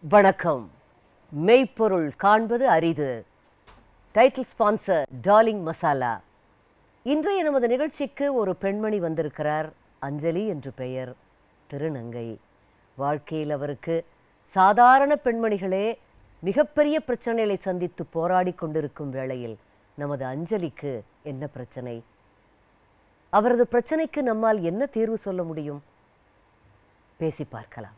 வணக்கம் மெய்ப்பொருள் காண்பது அரிது டைட்டில் ஸ்பான்சர் டார்லிங் மசாலா இன்றைய நமது நிகழ்ச்சிக்கு ஒரு பெண்மணி வந்திருக்கிறார் அஞ்சலி என்று பெயர் திருநங்கை வாழ்க்கையில் அவருக்கு சாதாரண பெண்மணிகளே மிகப்பெரிய பிரச்சனைகளை சந்தித்து போராடி கொண்டிருக்கும் வேளையில் நமது அஞ்சலிக்கு என்ன பிரச்சனை அவரது பிரச்சனைக்கு நம்மால் என்ன தீர்வு சொல்ல முடியும் பேசி பார்க்கலாம்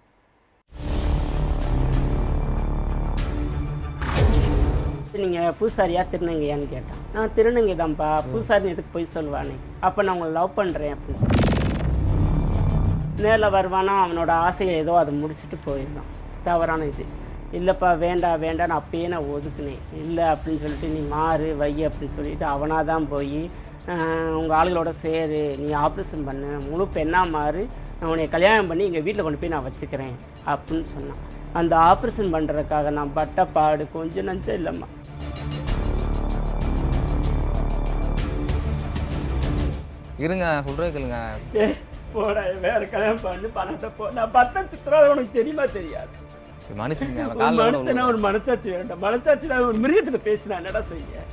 நீங்கள் பூசாரியா திருநங்கையான்னு கேட்டான் நான் திருநங்கை தான்ப்பா பூசாரி எதுக்கு போய் சொல்லுவானே அப்போ நான் உங்களை லவ் பண்ணுறேன் அப்படின்னு சொல்லி நேரில் வருவானா அவனோட ஆசையை ஏதோ அதை முடிச்சுட்டு போயிடலாம் தவறான இது இல்லைப்பா வேண்டாம் வேண்டாம் நான் அப்பயே நான் ஒதுக்குனேன் இல்லை அப்படின்னு சொல்லிட்டு நீ மாறு வை அப்படின்னு சொல்லிட்டு அவனாக தான் போய் உங்கள் ஆளுகளோட சேரு நீ ஆப்ரேஷன் பண்ணு முழு பெண்ணாக மாறு நான் உன்னை கல்யாணம் பண்ணி எங்கள் வீட்டில் கொண்டு போய் நான் வச்சுக்கிறேன் அப்படின்னு சொன்னான் அந்த ஆப்ரேஷன் பண்ணுறதுக்காக நான் பட்ட பாடு கொஞ்சம் நஞ்சம் இல்லைம்மா இருங்க சொல்றது கேளுங்க ஏய், போடா வேற கல்யாணம் பண்ணு பணத்தை போ நான் பத்த சித்திரம் உனக்கு தெரியுமா தெரியாது மனுஷங்க ஒரு காலில் மனுஷனா ஒரு மனசாட்சி வேண்டாம் மனசாட்சி நான் ஒரு மிருகத்துல பேசினா என்னடா செய்ய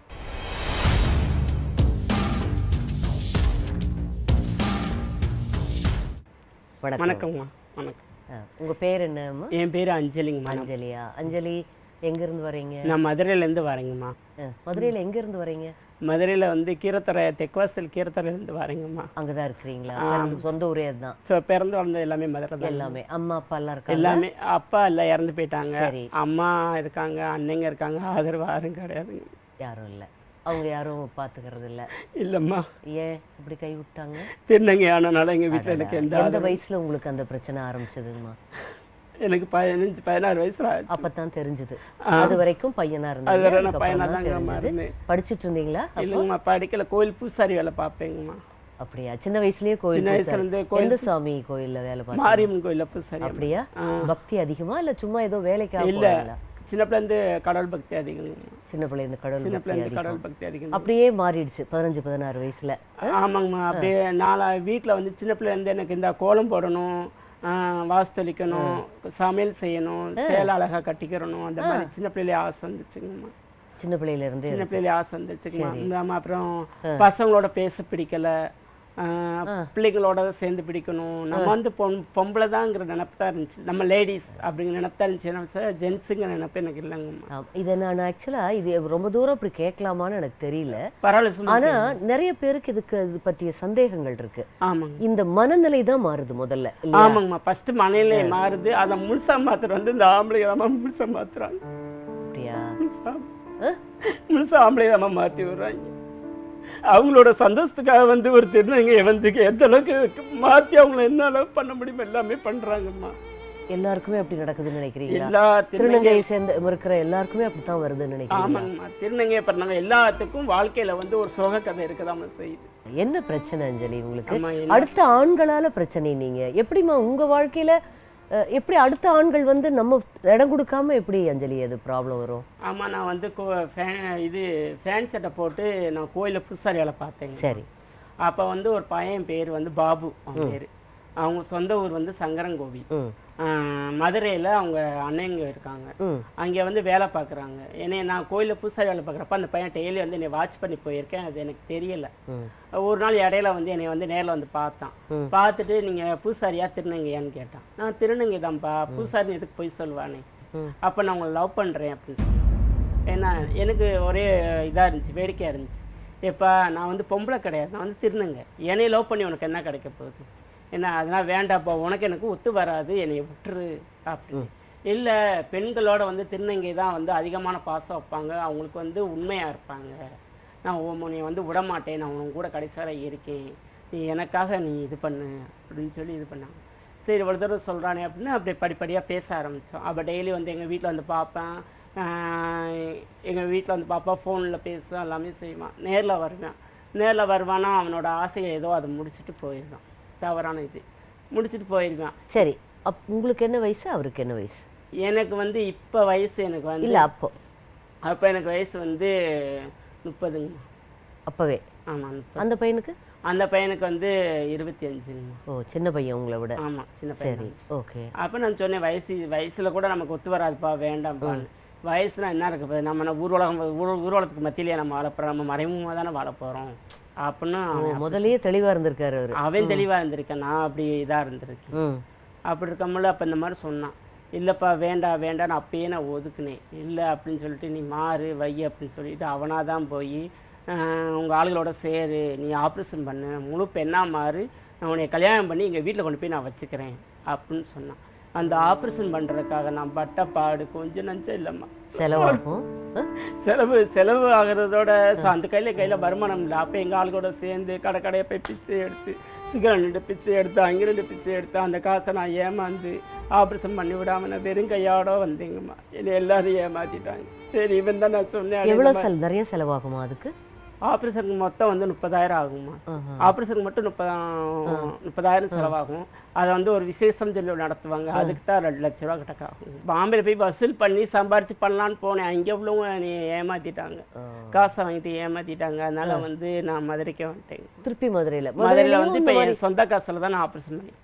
வணக்கம் வணக்கம்மா வணக்கம் ஆ, உங்க பேர் என்னம்மா என் பேர் அஞ்சலிங்கம்மா நான் அஞ்சலியா அஞ்சலி எங்க இருந்து வரீங்க நான் மதுரையிலேருந்து வரேங்கம்மா ஆ, மதுரையில எங்க இருந்து வரீங்க மதுரையில் வந்து கீரத்தரை தெற்குவாசல் கீரத்தரையிலேருந்து வரேங்கம்மா அங்கதான் இருக்கிறீங்களா நம்ம சொந்த ஊரே அதுதான் ஸோ பிறந்து வளர்ந்தது எல்லாமே மதுரை தான் எல்லாமே அம்மா அப்பா எல்லாம் இருக்காங்க எல்லாமே அப்பா எல்லாம் இறந்து போயிட்டாங்க சரி. அம்மா இருக்காங்க அண்ணங்க இருக்காங்க ஆதரவு யாரும் கிடையாதுங்க யாரும் இல்ல அவங்க யாரும் பாத்துக்கிறது இல்ல இல்லைம்மா ஏன் இப்படி கை விட்டாங்க திருநங்கை ஆனனால எங்கள் வீட்டில் எனக்கு எந்த எந்த வயசுல உங்களுக்கு அந்த பிரச்சனை ஆரம்பிச்சதுங்கம்மா எனக்கு பதினஞ்சு பதினாறு வயசுல ஆச்சு. அப்பதான் தெரிஞ்சது அது வரைக்கும் பையனா அது இருந்தீங்க வரை நான் அதுக்கப்புறம் பையனா தான் தாங்கம்மா தெரிஞ்சது இருந்தேன் படிச்சிட்டு இருந்தீங்களா இல்லைங்கம்மா படிக்கல கோயில் பூசாரி வேலை பார்ப்பேங்கம்மா அப்படியா சின்ன வயசுலயே கோயில் சின்ன வயசுல பூசாரி. இருந்தே கோயில் எந்த சாமி கோயில்ல வேலை பார்த்தீங்க மாரியம்மன் கோயிலில் பூசாரி அப்படியா பக்தி அதிகமா இல்ல சும்மா ஏதோ வேலைக்காக இல்ல போறீங்களா சின்ன பிள்ளைந்து கடவுள் பக்தி அதிகங்க சின்ன பிள்ளை இந்த கடவுள் சின்ன பக்தி பிள்ளைந்து அதிகம் கடவுள் பக்தி அதிகம் அப்படியே மாறிடுச்சு பதினஞ்சு பதினாறு வயசுல ஆமாங்கம்மா அப்படியே நாளா வீட்டில் வந்து சின்ன பிள்ளைலேருந்து எனக்கு இந்த கோலம் போடணும் ஆஹ், வாசு தெளிக்கணும் சமையல் செய்யணும் சேலை அழகா கட்டிக்கிறணும் அந்த மாதிரி சின்ன பிள்ளையிலே ஆசை வந்துச்சுங்கம்மா சின்ன பிள்ளையில இருந்து சின்ன பிள்ளையிலே ஆசை வந்துச்சுங்கம்மா இந்தாம்மா அப்புறம் பசங்களோட பேச பிடிக்கல ஆஹ், பிள்ளைங்களோட சேர்ந்து பிடிக்கணும் நம்ம வந்து பொம் பொம்பளை தாங்கிற நினப்பு தான் இருந்துச்சு நம்ம லேடிஸ் அப்படிங்கிற நினப்பு தான் இருந்துச்சு நம்ம ஜென்ஸுங்கிற நினப்பு எனக்கு இல்லைங்கம்மா ஆம், இதை நான் ஆக்சுவலா இது ரொம்ப தூரம் இப்படி கேட்கலாமான்னு எனக்கு தெரியல பரவாயில்ல சும்மா ஆனா நிறைய பேருக்கு இதுக்கு இது பற்றிய சந்தேகங்கள் இருக்கு ஆமாங்க இந்த மனநிலை தான் மாறுது முதல்ல இல்லையா ஆமாங்கம்மா ஃபர்ஸ்ட் மனையிலே மாறுது அதை முழுசா மாத்துறது வந்து இந்த ஆம்பளை தான் முழுசா மாத்துறாங்க அப்படியா முழுசா முழுசா ஆம்பளை தான் மாத்தி விடுறாங்க அவங்களோட சந்தோஷத்துக்காக வந்து ஒரு திருநங்கையை வந்து எந்த அளவுக்கு மாத்தி அவங்கள என்ன அளவு பண்ண முடியுமோ எல்லாமே பண்றாங்கம்மா எல்லாருக்குமே அப்படி நடக்குதுன்னு நினைக்கிறீங்களா எல்லா திருநங்கை திருநங்கையை சேர்ந்த இருக்கிற எல்லாருக்குமே அப்படித்தான் வருதுன்னு நினைக்கிறீங்க ஆமாங்கம்மா திருநங்கையை பண்ணாங்க எல்லாத்துக்கும் வாழ்க்கையில வந்து ஒரு சோக கதை இருக்கதாம செய்யுது என்ன பிரச்சனை அஞ்சலி உங்களுக்கு ஆமா, என்ன- அடுத்த ஆண்களால பிரச்சனை நீங்க எப்படிம்மா உங்க வாழ்க்கையில அஹ், எப்படி அடுத்த ஆண்கள் வந்து நம்ம இடம் கொடுக்காம எப்படி அஞ்சலி அது ப்ராப்ளம் வரும் ஆமா நான் வந்து கோ ஃபேன் இது ஃபேன் சட்டை போட்டு நான் கோயிலில் புதுசாரி வேலை பார்த்தேங்க சரி அப்போ வந்து ஒரு பையன் பேர் வந்து பாபு அவன் பேர் அவங்க சொந்த ஊர் வந்து சங்கரங்கோவில் ம் மதுரையில் அவங்க அண்ணங்க இருக்காங்க ம் அங்கே வந்து வேலை பார்க்குறாங்க என்னை நான் கோயிலில் புதுசாக வேலை பார்க்குறப்ப அந்த பையன் டெய்லி வந்து என்னை வாட்ச் பண்ணி போயிருக்கேன் அது எனக்கு தெரியல ம் ஒரு நாள் இடையில வந்து என்னை வந்து நேரில் வந்து பார்த்தான் ம். பார்த்துட்டு நீங்கள் பூசாரியா திருநங்கையான்னு கேட்டான் நான் திருநங்கை தான்ப்பா பூசாரி எதுக்கு போய் சொல்லுவானே ம். அப்போ நான் உங்களை லவ் பண்ணுறேன் அப்படின்னு சொன்னேன் ஏன்னா எனக்கு ஒரே இதாக இருந்துச்சு வேடிக்கையாக இருந்துச்சு எப்பா நான் வந்து பொம்பளை கிடையாது நான் வந்து திருநங்கை என்னைய லவ் பண்ணி உனக்கு என்ன கிடைக்க போகுது என்ன அதெல்லாம் வேண்டாப்பா உனக்கு எனக்கு ஒத்து வராது என்னை விட்டுரு அப்படின்னு இல்லை பெண்களோட வந்து திருநங்கை தான் வந்து அதிகமான பாசம் வைப்பாங்க அவங்களுக்கு வந்து உண்மையாக இருப்பாங்க நான் உன்னை வந்து விட மாட்டேன் நான் உன் கூட கடைசி வரை இருக்கேன் நீ எனக்காக நீ இது பண்ணு அப்படின்னு சொல்லி இது பண்ணாங்க சரி ஒரு தடவை சொல்கிறானே அப்படின்னு அப்படியே படிப்படியாக பேச ஆரம்பித்தோம் அப்போ டெய்லி வந்து எங்கள் வீட்டில் வந்து பார்ப்பேன் எங்கள் வீட்டில் வந்து பாப்பா ஃபோனில் பேசுவேன் எல்லாமே செய்வான் நேரில் வருவேன் நேரில் வருவானா அவனோட ஆசையை ஏதோ அதை முடிச்சுட்டு போயிடுவான் தவறான இது முடிச்சுட்டு போயிடுவான் சரி அப் உங்களுக்கு என்ன வயசு அவருக்கு என்ன வயசு எனக்கு வந்து இப்போ வயசு எனக்கு வந்து இல்ல அப்போ அப்போ எனக்கு வயசு வந்து முப்பதுங்க அப்பவே ஆமாம் முப்பது அந்த பையனுக்கு அந்த பையனுக்கு வந்து இருபத்தி அஞ்சுங்க ஓ சின்ன பையன் உங்களை விட ஆமா சின்ன பையன் சரி ஓகே அப்போ நான் சொன்னேன் வயசு வயசுல கூட நமக்கு ஒத்து வராதுப்பா வேண்டாம்ப்பான்னு வயசுனா என்ன இருக்கு இப்ப நம்ம என்ன ஊர்வலகம் ஊர் ஊர்வலத்துக்கு மத்தியிலேயே நம்ம வாழப்போறோம் நம்ம மறைமுகமாக தானே வாழ போறோம் அப்படின்னு ஓ அவன் முதல்லயே தெளிவா இருந்திருக்காரு அவரு அவன் தெளிவா இருந்திருக்கேன் நான் அப்படி இதா இருந்திருக்கேன் ம் அப்படி இருக்கும்போது அப்போ இந்த மாதிரி சொன்னான் இல்லைப்பா வேண்டாம் வேண்டாம் நான் அப்பயே நான் ஒதுக்குனேன் இல்லை அப்படின்னு சொல்லிட்டு நீ மாறு வை அப்படின்னு சொல்லிட்டு அவனாக தான் போய் உங்கள் ஆளுகளோட சேரு நீ ஆப்ரேஷன் பண்ணு முழு பெண்ணாக மாறு நான் உன்னை கல்யாணம் பண்ணி எங்கள் வீட்டில் கொண்டு போய் நான் வச்சுக்கிறேன் அப்படின்னு சொன்னான் அந்த ஆப்ரேஷன் பண்ணுறதுக்காக நான் பட்ட பாடு கொஞ்சம் நஞ்சம் இல்லைம்மா செலவாகும் ஆ? செலவு செலவு ஆகுறதோட ச- அந்த கையில் கையில் வருமானம் இல்லை அப்போ எங்கள் ஆளுகளோட சேர்ந்து கடை கடையை போய் பிச்சை எடுத்து சிகரெட் ரெண்டு பிச்சை எடுத்து அங்கே ரெண்டு பிச்சை எடுத்து அந்த காசை நான் ஏமாந்து ஆப்ரேஷன் பண்ணி விடாம நான் வெறும் கையோட வந்தேங்கம்மா என்னை எல்லாரும் ஏமாத்திட்டாங்க சரி இவன் தான் நான் சொன்னேன் எவ்வளவு செல் நிறைய செலவாகுமா அதுக்கு ஆப்ரேஷனுக்கு மொத்தம் வந்து முப்பதாயிரம் ஆகுமா ஆஹா. ஆப்ரேஷனுக்கு மட்டும் முப்பதாயிரம் முப்பதாயிரம் செலவாகும் அதை வந்து ஒரு விசேஷம் சொல்லி நடத்துவாங்க அதுக்கு தான் ரெண்டு லட்ச ரூபா கிட்ட ஆகும் பாம்பேல போய் வசூல் பண்ணி சம்பாரிச்சு பண்ணலான்னு போனேன் அங்கே உள்ளவங்க நீ ஏமாத்திட்டாங்க ஆ. காசை வாங்கிட்டு ஏமாத்திட்டாங்க அதனால வந்து நான் மதுரைக்கு வந்துட்டேன் திருப்பி மதுரையில மதுரையில் மதுரையில வந்து இப்போ என் சொந்த காசுல தான் நான் ஆப்ரேஷன் பண்ணிக்கிட்டேன்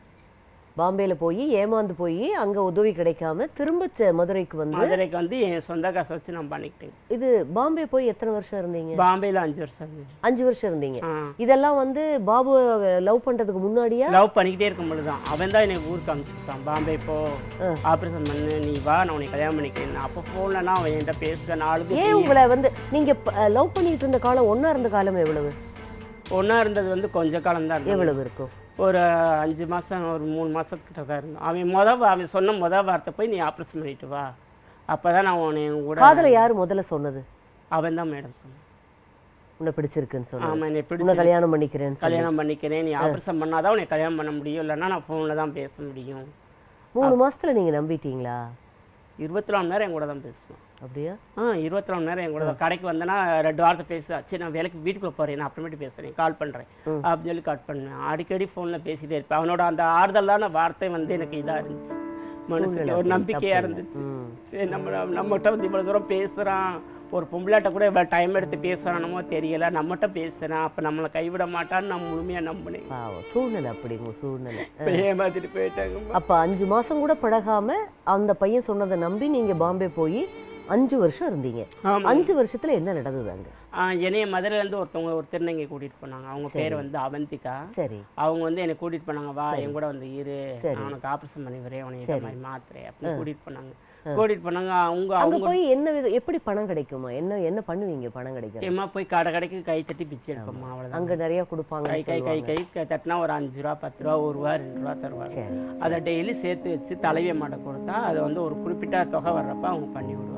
பாம்பேல போய் ஏமாந்து போய் அங்க உதவி கிடைக்காம திரும்ப செ- மதுரைக்கு வந்து மதுரைக்கு வந்து என் சொந்த காசை வச்சு நான் பண்ணிக்கிட்டேன் இது பாம்பே போய் எத்தனை வருஷம் இருந்தீங்க பாம்பேல அஞ்சு வருஷம் இருந்தேன் அஞ்சு வருஷம் இருந்தீங்க ஆ இதெல்லாம் வந்து பாபு லவ் பண்றதுக்கு முன்னாடியா லவ் பண்ணிக்கிட்டே இருக்கும் பொழுது தான் அவன் தான் என்னை ஊருக்கு அனுப்பிச்சுட்டான் பாம்பே போ ஆப்ரேஷன் பண்ணு நீ வா நான் உன்னை கல்யாணம் பண்ணிக்கிறேன் அப்போ ஃபோன்லனா அவன் என்கிட்ட பேசுவேன் நாலு ஏன் உங்களை வந்து நீங்க லவ் பண்ணிட்டு இருந்த காலம் ஒண்ணா இருந்த காலம் எவ்வளவு ஒன்றா இருந்தது வந்து கொஞ்ச காலம் தான் இருந்தது எவ்வளவு இருக்கும் ஒரு அஞ்சு மாதம் ஒரு மூணு மாதத்துக்கிட்ட தான் இருந்தோம் அவன் முத வா- அவன் சொன்ன முத வார்த்தை போய் நீ ஆப்ரேஷன் பண்ணிட்டு வா அப்போ தான் நான் உன்னை என் கூட காதல யாரு முதல்ல சொன்னது அவன் தான் மேடம் சொன்னான் உன்னை பிடிச்சிருக்குன்னு சொன்னது ஆமாம் என்னை உன்னை பிடிச்சி கல்யாணம் பண்ணிக்கிறேன்னு சொல்லி கல்யாணம் பண்ணிக்கிறேன் நீ ஆப்ரேஷன் பண்ணாதான் உன்னை கல்யாணம் பண்ண முடியும் இல்லைன்னா நான் ஃபோனில் தான் பேச முடியும் மூணு மாசத்துல நீங்க நம்பிட்டீங்களா இருபத்தி நாலு நேரம் என் கூட தான் பேசுவேன் அப்படியா ஆ இருபத்தி நாலு நேரம் என் கூட தான் கடைக்கு வந்தேன்னா ரெண்டு வாரத்தை பேச சரி நான் வேலைக்கு வீட்டுக்குள்ள போகிறேன் நான் அப்புறமேட்டு பேசுகிறேன் கால் பண்ணுறேன் அப்படின்னு சொல்லி கட் பண்ணேன் அடிக்கடி ஃபோனில் பேசிட்டே இருப்பேன் அவனோட அந்த ஆறுதலான வார்த்தை வந்து எனக்கு இதாக இருந்துச்சு மனசுக்கு ஒரு நம்பிக்கையாக இருந்துச்சு ம் சரி நம்ம நம்மகிட்ட வந்து இவ்வளோ தூரம் பேசுகிறான் ஒரு பொம்பளாட்ட கூட இவ்வளோ டைம் எடுத்து பேசுகிறானமோ தெரியல நம்மகிட்ட பேசுகிறான் அப்போ நம்மளை கைவிட மாட்டான்னு நான் முழுமையாக நம்பினேன் பாவம் சூழ்நிலை அப்படி உங்க சூழ்நிலை இப்போ ஏமாத்திட்டு போயிட்டாங்கம்மா அப்ப அஞ்சு மாசம் கூட பழகாம அந்த பையன் சொன்னதை நம்பி நீங்க பாம்பே போய் அஞ்சு வருஷம் இருந்தீங்க ஆமாம் அஞ்சு வருஷத்துல என்ன நடந்தது அங்க என்னைய மதுரையிலேருந்து ஒருத்தவங்க ஒரு திருநங்கை கூட்டிகிட்டு போனாங்க அவங்க பேர் வந்து அவந்திகா சரி அவங்க வந்து என்னை கூட்டிட்டு போனாங்க வா என் கூட வந்து இரு சரி. நான் உனக்கு ஆப்ரேஷன் பண்ணி வரேன் உனக்கு இந்த மாதிரி மாத்திரை அப்படின்னு கூட்டிட்டு போனாங்க கூட்டிட்டு போனாங்க அவங்க அங்க அவங்க போய் என்ன வித எப்படி பணம் கிடைக்குமா என்ன என்ன பண்ணுவீங்க பணம் கிடைக்கும் ஏமா போய் கடை கடைக்கு கை தட்டி பிச்சை எடுப்போம்மா அவ்வளோதான் அங்க நிறைய கொடுப்பாங்க கை கை கை கை கை தட்டினா ஒரு அஞ்சு ரூபா பத்து ரூபா ஒரு ரூபா ரெண்டு ரூபா தருவாங்க சரி அதை டெய்லி சேர்த்து வச்சு தலைவி அம்மாட்ட கொடுத்தா அதை வந்து ஒரு குறிப்பிட்ட தொகை வர்றப்ப அவங்க பண்ணி விடுவாங்க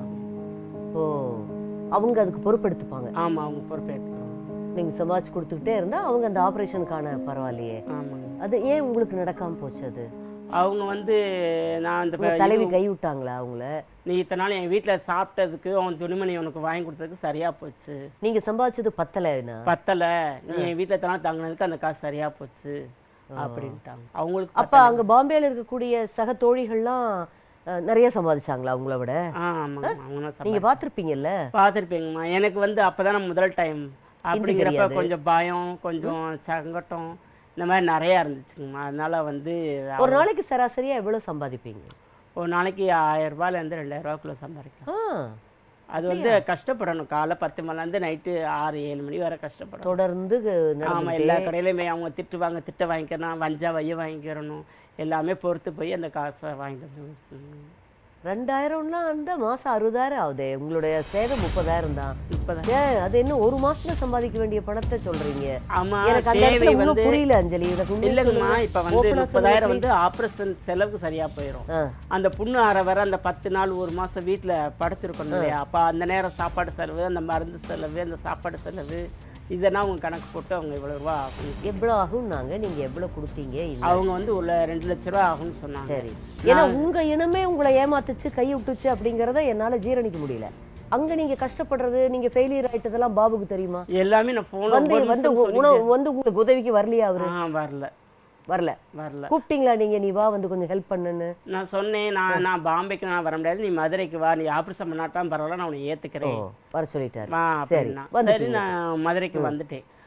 ஓ அவங்க அதுக்கு பொறுப்பெடுத்துப்பாங்க ஆமா அவங்க பொறுப்பேற்றுக்கிறோம் நீங்க சம்பாதிச்சு கொடுத்துக்கிட்டே இருந்தா அவங்க அந்த ஆபரேஷனுக்கான பரவாயில்லையே ஆமாங்க அது ஏன் உங்களுக்கு நடக்காம போச்சு அது அவங்க வந்து நான் அந்த உங்க தலைவி கை விட்டாங்களா அவங்கள நீ இத்தனை நாள் என் வீட்டில் சாப்பிட்டதுக்கு அவன் துணிமணி உனக்கு வாங்கி கொடுத்ததுக்கு சரியா போச்சு நீங்க சம்பாதிச்சது பத்தலைனா பத்தல நீ என் வீட்டில் தனா தங்கினதுக்கு அந்த காசு சரியா போச்சு அப்படின்ட்டாங்க அவங்களுக்கு அப்ப அங்க பாம்பேல இருக்கக்கூடிய சக தோழிகள்லாம் அஹ், நிறைய சம்பாதிச்சாங்களா அவங்கள விட ஆ ஆமாங்க அவங்க நீங்க பார்த்திருப்பீங்கல்ல பார்த்துருப்பேங்கம்மா எனக்கு வந்து அப்பதான் நான் முதல் டைம் அப்படிங்கிறப்ப தெரியாது. கொஞ்சம் பயம் கொஞ்சம் சங்கட்டம் இந்த மாதிரி நிறையா இருந்துச்சுங்கம்மா அதனால வந்து ஒரு நாளைக்கு சராசரியா எவ்வளவு சம்பாதிப்பீங்க ஒரு நாளைக்கு ஆயிரம் ரூபாயிலேருந்து ரெண்டாயிரம் ரூபாய்க்குள்ள சம்பாதிக்கலாம் ஆ, அது வந்து கஷ்டப்படணும் காலைல பத்து மணிலேருந்து நைட்டு ஆறு ஏழு மணி வரை கஷ்டப்படணும் தொடர்ந்து ஆமா நடந்துட்டே எல்லா கடையிலையுமே அவங்க திட்டுவாங்க திட்ட வாங்கிக்கணும் வஞ்சா வைய வாங்கிக்கிறணும் எல்லாமே பொறுத்து போய் அந்த காசை வாங்கிட்டு வந்து ம். ரெண்டாயிரம்னா அந்த மாசம் அறுபதாயிரம் ஆகுதே உங்களுடைய தேவை முப்பதாயிரம் தான் இப்பதான் ஏன் அது என்ன ஒரு மாசத்துல சம்பாதிக்க வேண்டிய பணத்தை சொல்றீங்க ஆமா எனக்கு அந்த தேவை இடத்துல இன்னும் வந்து புரியல அஞ்சலி எனக்கு உண்மையை இல்லைங்கம்மா சொல்லுங்க. இப்ப வந்து Open ஆ சொல்லுங்க, முப்பதாயிரம் please. வந்து ஆப்ரேஷன் செலவுக்கு சரியா போயிடும் ஆ, அந்த புண்ணு அற வர அந்த பத்து நாள் ஒரு மாசம் வீட்டுல படுத்திருக்கணும் இல்லையா அப்ப அந்த நேரம் சாப்பாடு செலவு அந்த மருந்து செலவு அந்த சாப்பாடு செலவு இதெல்லாம் அவங்க கணக்கு போட்டு அவங்க இவ்வளவு ரூபா ஆகும் எவ்வளவு ஆகும்னாங்க நீங்க எவ்வளவு கொடுத்தீங்க இல்ல. அவங்க வந்து உள்ள ரெண்டு லட்ச ரூபா ஆகும்னு சொன்னாங்க சரி ஏன்னா உங்க இனமே உங்களை ஏமாத்துச்சு கை விட்டுச்சு அப்படிங்கறத என்னால ஜீரணிக்க முடியல அங்க நீங்க கஷ்டப்படுறது நீங்க ஃபெயிலியர் ஆயிட்டதெல்லாம் பாபுக்கு தெரியுமா எல்லாமே நான் போன வந்து வந்து உ- உணவு வந்து உங்களுக்கு உதவிக்கு வரலையா அவரு ஆ வரல வரல வரல கூப்பிட்டீங்களா நீங்க நீ வா வந்து கொஞ்சம் ஹெல்ப் பண்ணுன்னு நான் சொன்னேன் நான் நான் பாம்பேக்கு நான் வர முடியாது நீ மதுரைக்கு வா நீ ஆப்ரேஷன் பண்ணாட்டான் பரவாயில்ல நான் உன்னை ஓ ஏத்துக்கிறேன் வர சொல்லிட்டாரு வா சரி அப்படின்னா சரி வந்துட்டீங்க நான் மதுரைக்கு வந்துட்டேன்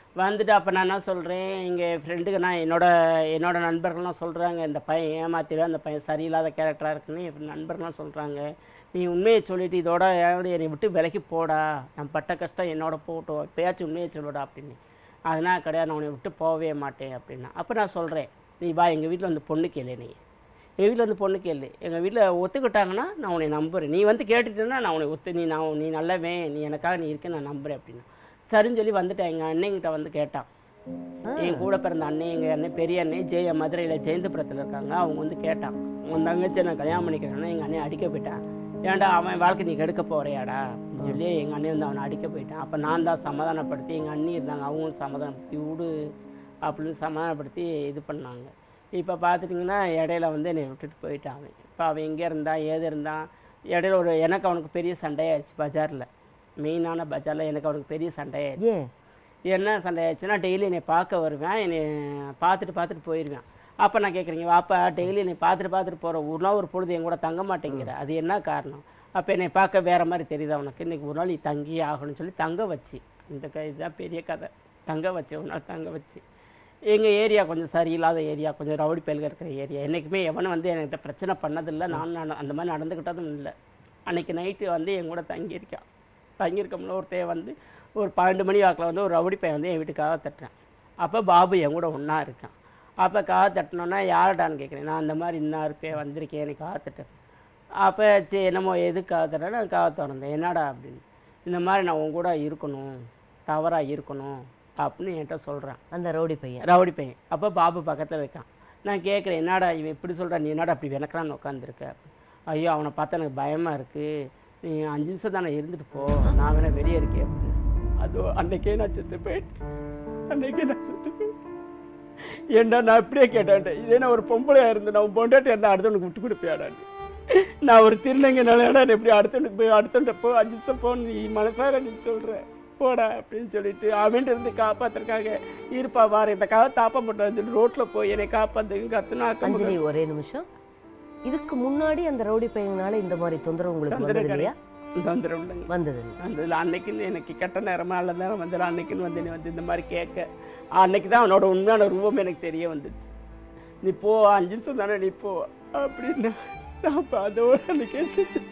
வந்துட்டு அப்போ நான் என்ன சொல்கிறேன் எங்கள் ஃப்ரெண்டுக்கு நான் என்னோட என்னோட நண்பர்கள்லாம் சொல்கிறாங்க இந்த பையன் ஏமாத்திடுவேன் அந்த பையன் சரியில்லாத கேரக்டராக இருக்குன்னு என் நண்பர்கள்லாம் சொல்கிறாங்க நீ உண்மையை சொல்லிட்டு இதோட என்னோட என்னை விட்டு விலகி போடா நான் பட்ட கஷ்டம் என்னோட போகட்டும் பேச்சு உண்மையை சொல்லுடா அப்படின்னு அதனால் கிடையாது நான் உன்னை விட்டு போகவே மாட்டேன் அப்படின்னா அப்போ நான் சொல்கிறேன் நீ வா எங்கள் வீட்டில் வந்து பொண்ணு கேளு நீ எங்கள் வீட்டில் வந்து பொண்ணு கேளு எங்கள் வீட்டில் ஒத்துக்கிட்டாங்கன்னா நான் உன்னை நம்புறேன் நீ வந்து கேட்டுட்டேன்னா நான் உன்னை ஒத்து நீ நான் நீ நல்லவன் நீ எனக்காக நீ இருக்க நான் நம்புறேன் அப்படின்னா சரின்னு சொல்லி வந்துட்டேன் எங்கள் அண்ணங்கிட்ட வந்து கேட்டான் என் கூட பிறந்த அண்ணன் எங்கள் அண்ணன் பெரிய அண்ணன் ஜெய மதுரையில் ஜெயந்தபுரத்தில் இருக்காங்க அவங்க வந்து கேட்டான் உன் தங்கச்சி நான் கல்யாணம் பண்ணிக்கிறேன்னா எங்கள் அண்ணன் அடிக்க போயிட்டான் ஏன்டா அவன் வாழ்க்கை நீ கெடுக்க போறியாடா அப்படின்னு சொல்லி எங்கள் அண்ணன் வந்து அவனை அடிக்க போயிட்டான் அப்போ நான் தான் சமாதானப்படுத்தி எங்கள் அண்ணி இருந்தாங்க அவங்களும் சமாதானப்படுத்தி விடு அப்படின்னு சமாதானப்படுத்தி இது பண்ணாங்க இப்போ பார்த்துட்டிங்கன்னா இடையில வந்து என்னை விட்டுட்டு போயிட்டான் அவன் இப்போ அவன் எங்கே இருந்தான் ஏது இருந்தான் இடையில ஒரு எனக்கு அவனுக்கு பெரிய சண்டையாயிடுச்சு பஜாரில் மெயினான பஜாரில் எனக்கு அவனுக்கு பெரிய சண்டையாயிடுச்சு ஏன் என்ன சண்டை ஆச்சுன்னா டெய்லி என்னை பார்க்க வருவேன் என்னை பார்த்துட்டு பார்த்துட்டு போயிடுவேன் அப்போ நான் கேட்குறீங்க வாப்பா டெய்லி என்னை பார்த்துட்டு பார்த்துட்டு போகிற ஒரு நாள் ஒரு பொழுது என் கூட தங்க மாட்டேங்கிற அது என்ன காரணம் அப்போ என்னை பார்க்க வேற மாதிரி தெரியுதா உனக்கு இன்னைக்கு ஒரு நாள் நீ தங்கியே ஆகணும்னு சொல்லி தங்க வச்சு இந்த க இதுதான் பெரிய கதை தங்க வச்சு ஒரு நாள் தங்க வச்சு எங்கள் ஏரியா கொஞ்சம் சரியில்லாத ஏரியா கொஞ்சம் ரவுடி பயல்க இருக்கிற ஏரியா என்றைக்குமே எவனும் வந்து என்கிட்ட பிரச்சனை பண்ணதில்லை நான் நட- அந்த மாதிரி நடந்துக்கிட்டதும் இல்லை அன்னைக்கு நைட்டு வந்து என் கூட தங்கியிருக்கான் தங்கியிருக்கோம்ல ஒருத்தைய வந்து ஒரு பன்னெண்டு மணி வாக்கில் வந்து ஒரு ரவுடி பையன் வந்து என் வீட்டுக்காக தட்டுறேன் அப்போ பாபு என் கூட ஒன்றா இருக்கான் அப்போ காக தட்டினோன்னா யாருடான்னு கேட்குறேன் நான் அந்த மாதிரி இன்னும் இருப்பேன் வந்திருக்கேன் எனக்கு காக தட்டுறேன் அப்போ சரி என்னமோ எதுக்கு காக தட்டுறேன் நான் காக திறந்தேன் என்னடா அப்படின்னு இந்த மாதிரி நான் உன் கூட இருக்கணும் தவறாக இருக்கணும் அப்படின்னு என்கிட்ட சொல்கிறான் அந்த ரவுடி பையன் ரவுடி பையன் அப்போ பாபு பக்கத்தில் இருக்கான் நான் கேட்குறேன் என்னடா இவன் இப்படி சொல்கிறான் நீ என்னடா அப்படி விளக்கலான்னு உட்காந்துருக்க ஐயோ அவனை பார்த்தா எனக்கு பயமாக இருக்குது நீ அஞ்சு நிமிஷம் தானே இருந்துட்டு போ நான் வேணா வெளியே இருக்கேன் அப்படின்னு. அதோ அன்னைக்கே நான் செத்து போயிட்டேன் அன்னைக்கே நான் செத்து போயிட்டேன் ஏன்டா நான் இப்படியே கேட்டேன் இதே நான் ஒரு பொம்பளையாக இருந்து நான் பொண்டாட்டி இருந்தால் அடுத்தவனுக்கு விட்டு கொடுப்பியாடான்னு நான் ஒரு திருநங்கைனால நான் எப்படி அடுத்தவனுக்கு போய் அடுத்தவன்ட்ட போ அஞ்சு நிமிஷம் போ நீ மனசார நீ சொல்கிற போடா அப்படின்னு சொல்லிட்டு அவன்கிட்ட இருந்து காப்பாத்துறதுக்காக இருப்பா வார இந்த கால தாப்பா போட்டு சொல்லி ரோட்டில் போய் என்னை காப்பாத்து கத்துனா அஞ்சலி ஒரே நிமிஷம் இதுக்கு முன்னாடி அந்த ரவுடி பையனால இந்த மாதிரி தொந்தரவு உங்களுக்கு வந்தது இல்லையா தொந்தரவு வந்தது இல்லை. அந்த அன்னைக்குன்னு எனக்கு கெட்ட நேரமா நல்ல நேரம் வந்து அன்னைக்குன்னு வந்து நீ வந்து இந்த மாதிரி கேட்க அன்னைக்கு தான் அவனோட உண்மையான ரூபம் எனக்கு தெரிய வந்துச்சு நீ போ அஞ்சு நிமிஷம் தானே நீ போ அப்படின்னு நான் அப்போ அதோட அன்னைக்கே செத்து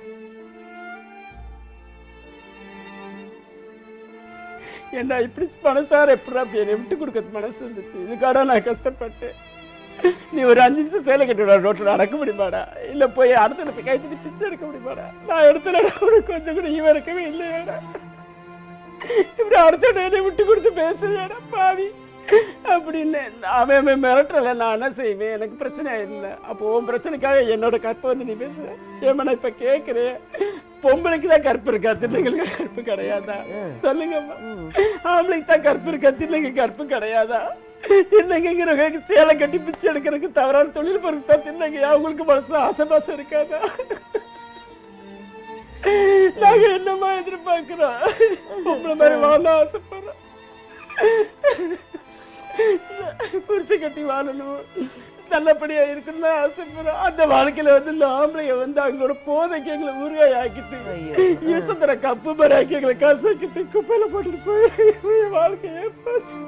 ஏன்டா இப்படி மனசார எப்படா அப்படி என்னை விட்டு கொடுக்கறது மனசு இருந்துச்சு இதுக்காக நான் கஷ்டப்பட்டேன் நீ ஒரு அஞ்சு நிமிஷம் சேலை கட்டிவிடா ரோட்டில் நடக்க முடியுமாடா இல்லை போய் அடுத்த போய் கைத்தடி பிச்சை எடுக்க முடியுமாடா நான் எடுத்துல உனக்கு கொஞ்சம் கூட ஈவ இருக்கவே இல்லையாடா இப்படி அடுத்த என்னை விட்டு கொடுத்து பேசுறியாடா பாவி அப்படின்னு அவன் அவன் மிரட்டல நான் என்ன செய்வேன் எனக்கு பிரச்சனை ஆயிருந்தேன் அப்போ உன் பிரச்சனைக்காக என்னோட கற்பை வந்து நீ பேசுற ஏமா நான் இப்ப கேட்குறேன் பொம்பளைக்கு தான் கற்பு இருக்கா திண்ணைங்களுக்கு கற்பு கிடையாதா சொல்லுங்கம்மா ஆம்பளைக்கு தான் கற்பு இருக்கா திண்ணைக்கு கற்பு கிடையாதா திண்ணங்கிறவங்க சேலை கட்டி பிச்சை எடுக்கிறதுக்கு தவறான தொழில் பொறுத்து தான் திண்ணங்க அவங்களுக்கு மனசு ஆசைபாசம் இருக்காதா நாங்க என்னமா எதிர்பார்க்கிறோம் உங்களை மாதிரி வாழ ஆசைப்படுறோம் புரிசை கட்டி வாழணும் நல்லபடியா இருக்கணும்னு தான் ஆசைப்படுறோம் அந்த வாழ்க்கையில வந்து இந்த ஆம்பளைங்க வந்து அவங்களோட போதைக்கு எங்களை உருவாய் ஆக்கிட்டு ஐயோ. ஈசந்தர கப்பு மாதிரி ஆக்கி எங்களை கசக்கிட்டு குப்பையில போட்டுட்டு போய் என் வாழ்க்கையே போச்சு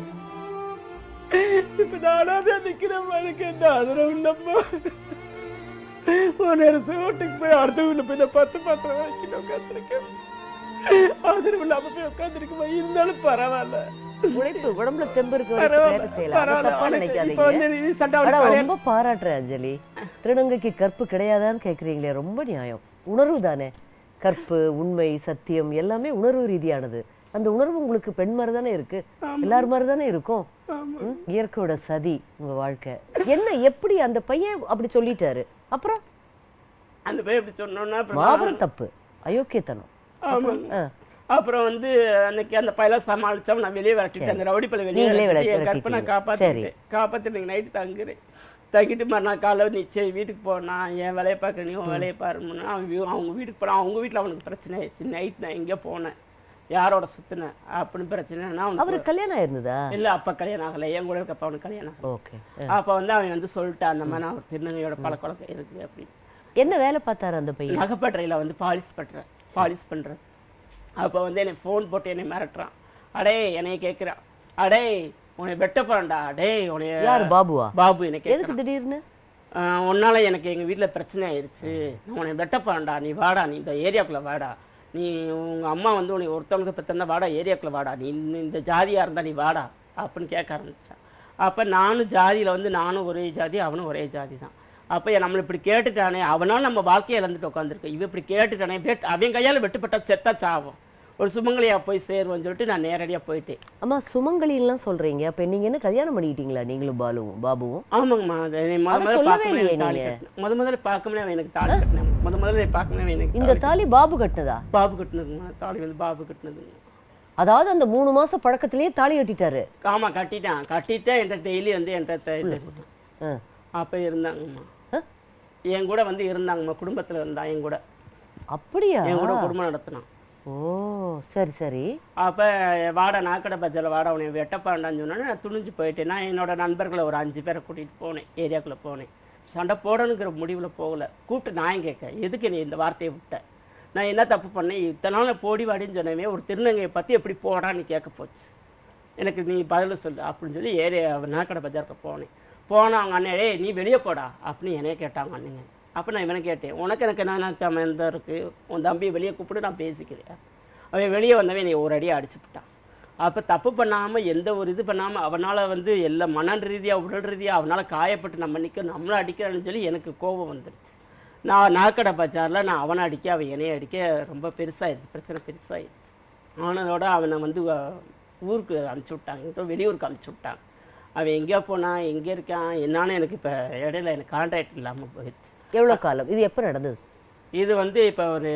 இப்ப நானாவே நிக்கிறேன் எனக்கு எந்த ஆதரவு இல்லம்மா ஒரு நேரம் வீட்டுக்கு போய் அடுத்த வீட்டுல போய் நான் பத்து பாத்திரம் வாங்கிட்டு உட்காந்துருக்கேன் ஆதரவு இல்லாம போய் உட்காந்துருக்கேன் இருந்தாலும் பரவாயில்ல உழைப்பு உடம்புல தெம்பு இருக்க வரைக்கும் வேலை செய்யலாம் அதை தப்பா இப்ப நினைக்காதீங்க வந்து நீ சட்டை ஆனா அவனுக்கு ரொம்ப பாராட்டுறேன் அஞ்சலி திருநங்கைக்கு கற்பு கிடையாதான்னு கேக்குறீங்களே ரொம்ப நியாயம் உணர்வு தானே கற்பு உண்மை சத்தியம் எல்லாமே உணர்வு ரீதியானது அந்த உணர்வு உங்களுக்கு பெண் மாதிரி தானே இருக்கு எல்லார் மாதிரி தானே இருக்கும் ம்? இயற்கையோட சதி உங்க வாழ்க்கை என்ன எப்படி அந்த பையன் அப்படி சொல்லிட்டாரு அப்புறம் அந்த பையன் இப்படி சொன்னோன்னா அப்புறம் மாபெரும் தப்பு அயோக்கியத்தனம் ஆமாங்க ஆ. அப்புறம் வந்து அன்னைக்கு அந்த பையல சமாளிச்சோம் நான் வெளியே விரட்டிட்டு அந்த ரவுடி பையல வெளியே நீங்களே விரட்டிட்டு என் விரட்டி- கற்பனை விரட்டிட்டீங்க. காப்பாத்திட்டேன் காப்பாத்திட்டு நைட்டு தங்குறேன் தங்கிட்டு மறுநாள் காலைல நீ சரி வீட்டுக்கு போனா என் வேலையை பார்க்க நீ உன் வேலையை பாருமுன்னா அவன் வீ- அவங்க வீட்டுக்கு போனான் அவங்க வீட்டில் அவனுக்கு பிரச்சனை ஆயிடுச்சு நைட் நான் எங்கே போனேன் யாரோட சுத்தினேன் அப்படின்னு பிரச்சனைனா அவனுக்கு அவருக்கு கல்யாணம் ஆயிருந்ததா இல்லை அப்போ கல்யாணம் ஆகலை என் கூட இருக்கப்ப அவனுக்கு கல்யாணம் ஆகலை ஓகே அப்போ வந்து அவன் வந்து சொல்லிட்டான் அந்த மாதிரி நான் ஒரு திருநங்கையோட பழக்கவழக்கம் இருக்கு அப்படின்னு என்ன வேலை பார்த்தாரு அந்த பையன் நகைப்பட்டறையில் வந்து பாலிஷ் பண்ணுறேன் பாலிஷ் பண்ணுறது அப்போ வந்து என்னை ஃபோன் போட்டு என்னை மிரட்டுறான் அடே என்னைய கேட்குறான் அடே உன்னை வெட்ட போறேன்டா டேய் உன்னை யார் பாபுவா பாபு எனக்கு எதுக்கு திடீர்னு உன்னால எனக்கு எங்கள் வீட்டில் பிரச்சனை ஆயிடுச்சு நான் உன்னை வெட்ட போறேன்டா நீ வாடா நீ இந்த ஏரியாக்குள்ளே வாடா நீ உங்கள் அம்மா வந்து உன்னை ஒருத்தவங்களுக்கு பெற்றிருந்தா வாடா ஏரியாக்குள்ளே வாடா நீ இந்த- இந்த ஜாதியாக இருந்தால் நீ வாடா அப்படின்னு கேட்க ஆரம்பிச்சான் அப்போ நானும் ஜாதியில் வந்து நானும் ஒரே ஜாதி அவனும் ஒரே ஜாதி தான் அப்போ நம்மளை இப்படி கேட்டுட்டானே அவனால நம்ம வாழ்க்கையை இழந்துட்டு உட்காந்துருக்கோம் இவன் இப்படி கேட்டுட்டானே வெட் அவன் கையால் வெட்டுப்பட்டா செத்தா சாவும் ஒரு சுமங்கலியா போய் சேருவோன்னு சொல்லிட்டு நான் நேரடியாக போயிட்டேன் அம்மா சுமங்கலிலாம் சொல்றீங்க அப்ப நீங்க என்ன கல்யாணம் பண்ணிக்கிட்டீங்களா நீங்களும் பாலுவும் பாபுவும் ஆமாங்கம்மா அது என்னை முத அதை முதல்ல சொல்லவே பார்க்கவே இல்லையே எனக்கு தாலி நீங்க. கட்டினேன் முத முதல்ல பார்க்கவே அவன் எனக்கு தாலி கட்டினேன் முத முதல்ல பார்க்கவே எனக்கு இந்த தாலி பாபு கட்டினதா பாபு கட்டினதுங்கம்மா தாலி வந்து பாபு கட்டினதுங்க அதாவது அந்த மூணு மாசம் பழக்கத்திலேயே தாலி கட்டிட்டாரு ஆமா கட்டிட்டான் கட்டிட்டேன் என்கிட்ட டெய்லி வந்து என்கிட்ட இது ஆ. அப்போ இருந்தாங்கம்மா ஆ? என் கூட வந்து இருந்தாங்கம்மா குடும்பத்துல இருந்தான் என் கூட அப்படியா என் கூட குடும்பம் நடத்தினான் ஓ சரி சரி அப்போ வாடா நாக்கடை பஜ்ஜில் வாடா உன்னை வெட்டப்பாண்டான்னு சொன்னோன்னே நான் துணிஞ்சு போயிட்டேன் நான் என்னோட நண்பர்களை ஒரு அஞ்சு பேரை கூட்டிகிட்டு போனேன் ஏரியாக்குள்ளே போனேன் சண்டை போடணுங்கிற முடிவில் போகல கூப்பிட்டு நான் கேட்க எதுக்கு நீ இந்த வார்த்தையை விட்ட நான் என்ன தப்பு பண்ணேன் இத்தனை நாள் நான் போடி வாடின்னு சொன்னவே ஒரு திருநங்கையை பற்றி எப்படி போடான்னு கேட்க போச்சு எனக்கு நீ பதில் சொல்லு அப்படின்னு சொல்லி ஏரியா நாக்கடை பஜாருக்கு போனேன் போனால் அவங்க அண்ணன் ஏய் நீ வெளியே போடா அப்படின்னு என்னைய கேட்டாங்க அண்ணங்க அப்போ நான் இவனை கேட்டேன் உனக்கு எனக்கு என்ன சம்மந்தம் இருக்குது உன் தம்பியை வெளியே கூப்பிட்டு நான் பேசிக்கிறேன் அவன் வெளியே வந்தவன் நீ ஒரு அடி அடிச்சு விட்டான் அப்போ தப்பு பண்ணாமல் எந்த ஒரு இது பண்ணாமல் அவனால் வந்து எல்லா மன ரீதியாக உடல் ரீதியாக அவனால் காயப்பட்டு நம்ம நிற்க நம்மளும் அடிக்கிறான்னு சொல்லி எனக்கு கோபம் வந்துடுச்சு நான் நாக்கடை பஜாரில் நான் அவனை அடிக்க அவன் என்னைய அடிக்க ரொம்ப பெருசாகிடுச்சு பிரச்சனை பெருசாகிடுச்சு ஆனதோட அவனை வந்து அஹ், ஊருக்கு அனுப்பிச்சி விட்டாங்க ஏதோ வெளியூருக்கு அனுப்பிச்சி விட்டாங்க அவன் எங்கேயோ போனான் எங்கே இருக்கான் என்னான்னு எனக்கு இப்போ இடையில எனக்கு கான்ட்ராக்ட் இல்லாமல் போயிடுச்சு எவ்வளவு காலம் இது எப்ப நடந்தது இது வந்து இப்போ ஒரு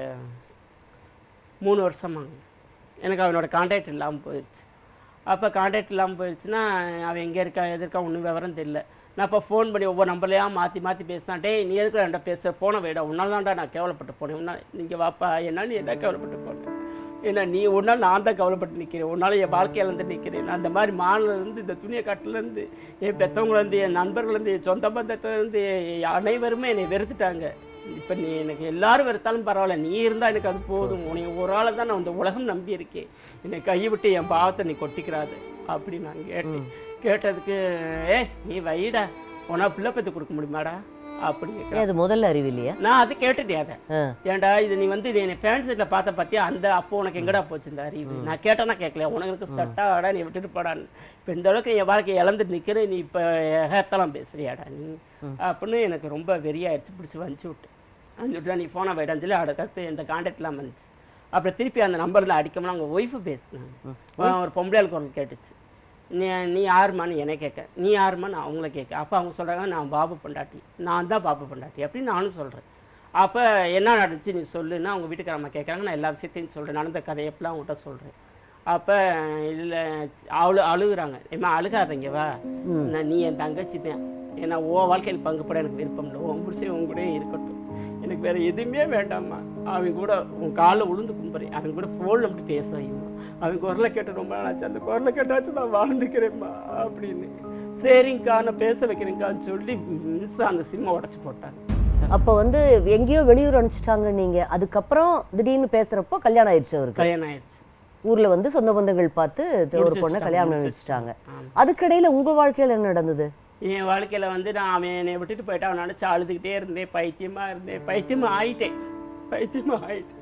மூணு வருஷமாங்க எனக்கு அவனோட கான்டாக்ட் இல்லாமல் போயிடுச்சு அப்போ கான்டாக்ட் இல்லாமல் போயிடுச்சுன்னா அவன் எங்கே இருக்கா எது இருக்கா ஒன்றும் விவரம் தெரியல நான் இப்போ ஃபோன் பண்ணி ஒவ்வொரு நம்பர்லையா மாற்றி மாற்றி பேசினான் டேய் நீ எதுக்கு என்கிட்ட பேசுகிற போன வேடா உன்னால தான்டா நான் கேவலப்பட்டு போனேன் உன்னா நீங்கள் வாப்பா என்ன நீ என்ன கேவலப்பட்டு போனேன் ஏன்னா நீ ஒன்றால் நான் தான் கவலைப்பட்டு நிற்கிறேன் உன்னால் என் வாழ்க்கையில இருந்து நிற்கிறேன் நான் அந்த மாதிரி மாநிலேருந்து இந்த துணியை கட்டிலேருந்து என் பெற்றவங்கலேருந்து என் நண்பர்கள்லேருந்து என் சொந்த பந்தத்துலேருந்து அனைவருமே என்னை வெறுத்துட்டாங்க இப்போ நீ எனக்கு எல்லாரும் வெறுத்தாலும் பரவாயில்ல நீ இருந்தால் எனக்கு அது போதும் உன்னை ஒரு ஆளை தான் நான் இந்த உலகம் நம்பி இருக்கேன் என்னை கைவிட்டு என் பாவத்தை நீ கொட்டிக்கிறாது அப்படி நான் கேட்டேன் கேட்டதுக்கு ஏ நீ வைடா உனா பிள்ளை பற்றி கொடுக்க முடியுமாடா அப்படி கேட்குறேன் ஏன் அது முதல்ல அறிவு இல்லையா நான் அதை கேட்டுட்டேன் அதை ஆ. ஏன்டா இது நீ வந்து என்னை பேண்ட் செட்டில் பார்த்த பார்த்தியா அந்த அப்போ உனக்கு எங்கடா போச்சு இந்த அறிவு நான் கேட்டேன்னா கேட்கல உனக்கு சட்டாடா நீ விட்டுட்டு போடான்னு இப்போ இந்த அளவுக்கு என் வாழ்க்கையை இழந்துட்டு நிற்கிறேன் நீ இப்போ ஏத்தலாம் பேசுறியாடா நீ அப்படின்னு எனக்கு ரொம்ப வெறியாயிடுச்சு பிடிச்சி வச்சு விட்டு அஞ்சு விட்டா நீ ஃபோனை போயிட்டான்னு சொல்லி அடுத்து இந்த கான்டாக்ட்லாம் வந்துச்சு அப்புறம் திருப்பி அந்த நம்பரில் அடிக்கணும்னா அவங்க ஒய்ஃபு பேசினாங்க ஒரு பொம்பளையால் குரல் கேட்டுச்சு நீ நீ யாருமான்னு என்னை கேட்க நீ யாருமான்னு அவங்கள கேட்க அப்போ அவங்க சொல்கிறாங்க நான் பாபு பொண்டாட்டி நான் தான் பாபு பொண்டாட்டி அப்படின்னு நானும் சொல்கிறேன் அப்போ என்ன நடந்துச்சு நீ சொல்லுன்னா அவங்க வீட்டுக்காரம்மா கேட்குறாங்க நான் எல்லா விஷயத்தையும் சொல்கிறேன் நடந்த கதை எப்படிலாம் அவங்ககிட்ட சொல்கிறேன் அப்போ இல்லை அழு அழுகுறாங்க ஏம்மா அழுகாதீங்க வா நான் நீ என் தங்கச்சி தான் ஏன்னா உன் வாழ்க்கையில் பங்கு போட எனக்கு விருப்பம் இல்லை உன் புருஷன் உன் கூடயே இருக்கட்டும் எனக்கு வேற எதுவுமே வேண்டாம்மா அவன் கூட உன் காலில் உளுந்து கும்புறேன் அவன் கூட ஃபோனில் மட்டும் பேச வைம்மா அவன் குரலை கேட்டு ரொம்ப நாளாச்சு அந்த குரலை கேட்டாச்சும் நான் வாழ்ந்துக்கிறேம்மா அப்படின்னு சரிங்கக்கா நான் பேச வைக்கிறேங்க்கான்னு சொல்லி மிஸ் அந்த சிம்மை உடச்சி போட்டாங்க அப்ப வந்து எங்கேயோ வெளியூர் அனுப்பிச்சிட்டாங்க நீங்க அதுக்கப்புறம் திடீர்னு பேசுறப்போ கல்யாணம் ஆயிடுச்சு அவருக்கு கல்யாணம் ஆயிடுச்சு ஊர்ல வந்து சொந்த பந்தங்கள் பார்த்து ஒரு பொண்ணை கல்யாணம் பண்ணி வச்சுட்டாங்க அதுக்கிடையில உங்க வாழ்க்கையில என்ன நடந்தது என் வாழ்க்கையில் வந்து நான் அவன் என்னை விட்டுட்டு போயிட்டு அவன் நினச்சி அழுதுகிட்டே இருந்தேன் பைத்தியமாக இருந்தேன் பைத்தியமா ஆயிட்டேன் பைத்தியமா ஆயிட்டேன்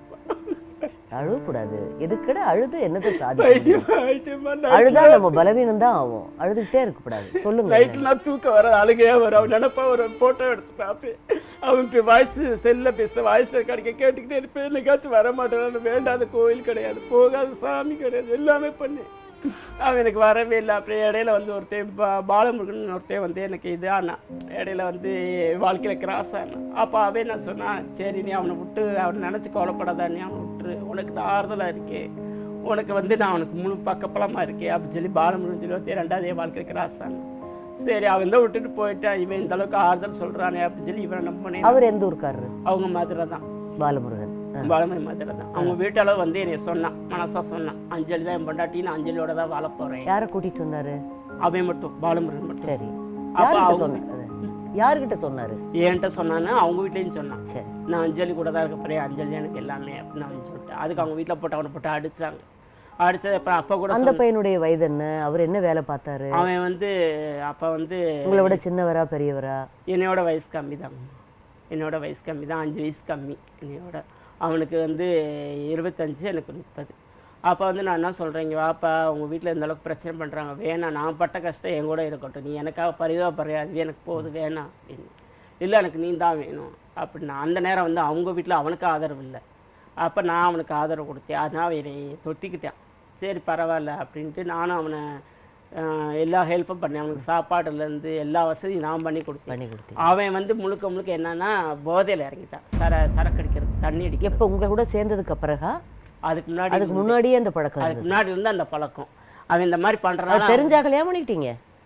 அழுவக்கூடாது எதுக்கட அழுது என்னது சாதி பைத்தியமா ஆயிட்டேம்மா அழுதா நம்ம பலவீனம் தான் ஆகும் அழுதுகிட்டே இருக்கக்கூடாது சொல்லுங்க நைட்லாம் தூக்கம் வர அழுகையா வரும் அவன் நினைப்பா ஒரு ஃபோட்டோ எடுத்து பார்ப்பேன் அவன் இப்போ வாய்ஸ் செல்லில் பேச வாய்ஸ் கிடைக்க கேட்டுக்கிட்டே இருப்பேன் என்னைக்காச்சும் வர மாட்டேன் வேண்டாத கோயில் கிடையாது போகாத சாமி கிடையாது எல்லாமே பண்ணேன் அவன் எனக்கு வரவே இல்லை அப்புறம் இடையில வந்து ஒருத்தன் பா பாலமுருகன் ஒருத்தன் வந்து எனக்கு இது ஆனா இடையில வந்து வாழ்க்கையில் கிராஸ் ஆனான் அப்போ அவன் என்ன சொன்னான் சரி நீ அவனை விட்டு அவனை நினச்சி கவலைப்படாத நீ அவனை விட்டுரு உனக்கு நான் ஆறுதலாக இருக்கேன் உனக்கு வந்து நான் உனக்கு முழு பக்கப்பலமாக இருக்கேன் அப்படின்னு சொல்லி பாலமுருகன் சொல்லி ஒருத்தன் ரெண்டாவது வாழ்க்கையில் கிராஸ் ஆனான் சரி அவன் தான் விட்டுட்டு போயிட்டான் இவன் இந்த அளவுக்கு ஆறுதல் சொல்றானே அப்படின்னு சொல்லி இவனை நம்பினேன் அவர் எந்த ஊருக்காரரு அவங்க மதுரை தான் பாலமுருகன் ஆ. பாலமணி மதுரை தான் அவங்க வீட்டால வந்து என்னை சொன்னான் மனசா சொன்னான் அஞ்சலி தான் என் பொண்டாட்டி நான் அஞ்சலியோட தான் வாழ போறேன் யாரை கூட்டிட்டு வந்தாரு அவன் மட்டும் பாலமுருகன் மட்டும் சரி அப்ப யார்கிட்ட அவங்க- சொன்னாரு யார்கிட்ட சொன்னாரு என்கிட்ட சொன்னான்னு அவங்க வீட்லேயும் சொன்னான் சரி நான் அஞ்சலி கூட தான் இருக்க போறேன் அஞ்சலி எனக்கு எல்லாமே அப்படின்னு அவன் சொல்லிட்டு அதுக்கு அவங்க வீட்டில் போட்டு அவனை போட்டு அடிச்சாங்க அடுத்தது அப்புறம் அப்பா கூட அந்த பையனுடைய வயது என்ன அவர் என்ன வேலை பார்த்தாரு அவன் வந்து அப்போ வந்து உங்களை விட சின்னவரா பெரியவரா என்னையோட வயசு கம்மி தான் என்னோட வயசு கம்மி தான் அஞ்சு வயசு கம்மி என்னையோட அவனுக்கு வந்து இருபத்தஞ்சு எனக்கு முப்பது அப்போ வந்து நான் என்ன சொல்கிறேன் இங்கே வாப்பா உங்கள் வீட்டில் இந்த அளவுக்கு பிரச்சனை பண்ணுறாங்க வேணாம் நான் பட்ட கஷ்டம் என் கூட இருக்கட்டும் நீ எனக்காக பரிதாபப்படுறியா அது எனக்கு போகுது வேணாம் அப்படின்னு இல்லை எனக்கு நீ தான் வேணும் அப்படின்னா அந்த நேரம் வந்து அவங்க வீட்டில் அவனுக்கு ஆதரவு இல்லை அப்போ நான் அவனுக்கு ஆதரவு கொடுத்தேன் அதனால் அவனை தொத்திக்கிட்டான் சரி பரவாயில்ல அப்படின்ட்டு நானும் அவனை ஆஹ், எல்லா ஹெல்ப்பும் பண்ணேன் அவனுக்கு சாப்பாடுலேருந்து எல்லா வசதியும் நான் பண்ணி கொடுத்தேன் பண்ணி கொடுத்தீங்க அவன் வந்து முழுக்க முழுக்க என்னன்னா போதையில் இறங்கிட்டான் சர சரக்கு அடிக்கிறது தண்ணி அடிக்கிறது எப்போ உங்க கூட சேர்ந்ததுக்கு பிறகா அதுக்கு முன்னாடி அதுக்கு முன்னாடியே அந்த பழக்கம் அதுக்கு முன்னாடி இருந்து அந்த பழக்கம் அவன் இந்த மாதிரி அது பண்ணுறான் தெரிஞ்சா கல்யாணம் பண்ணிக்கிட்டீங்க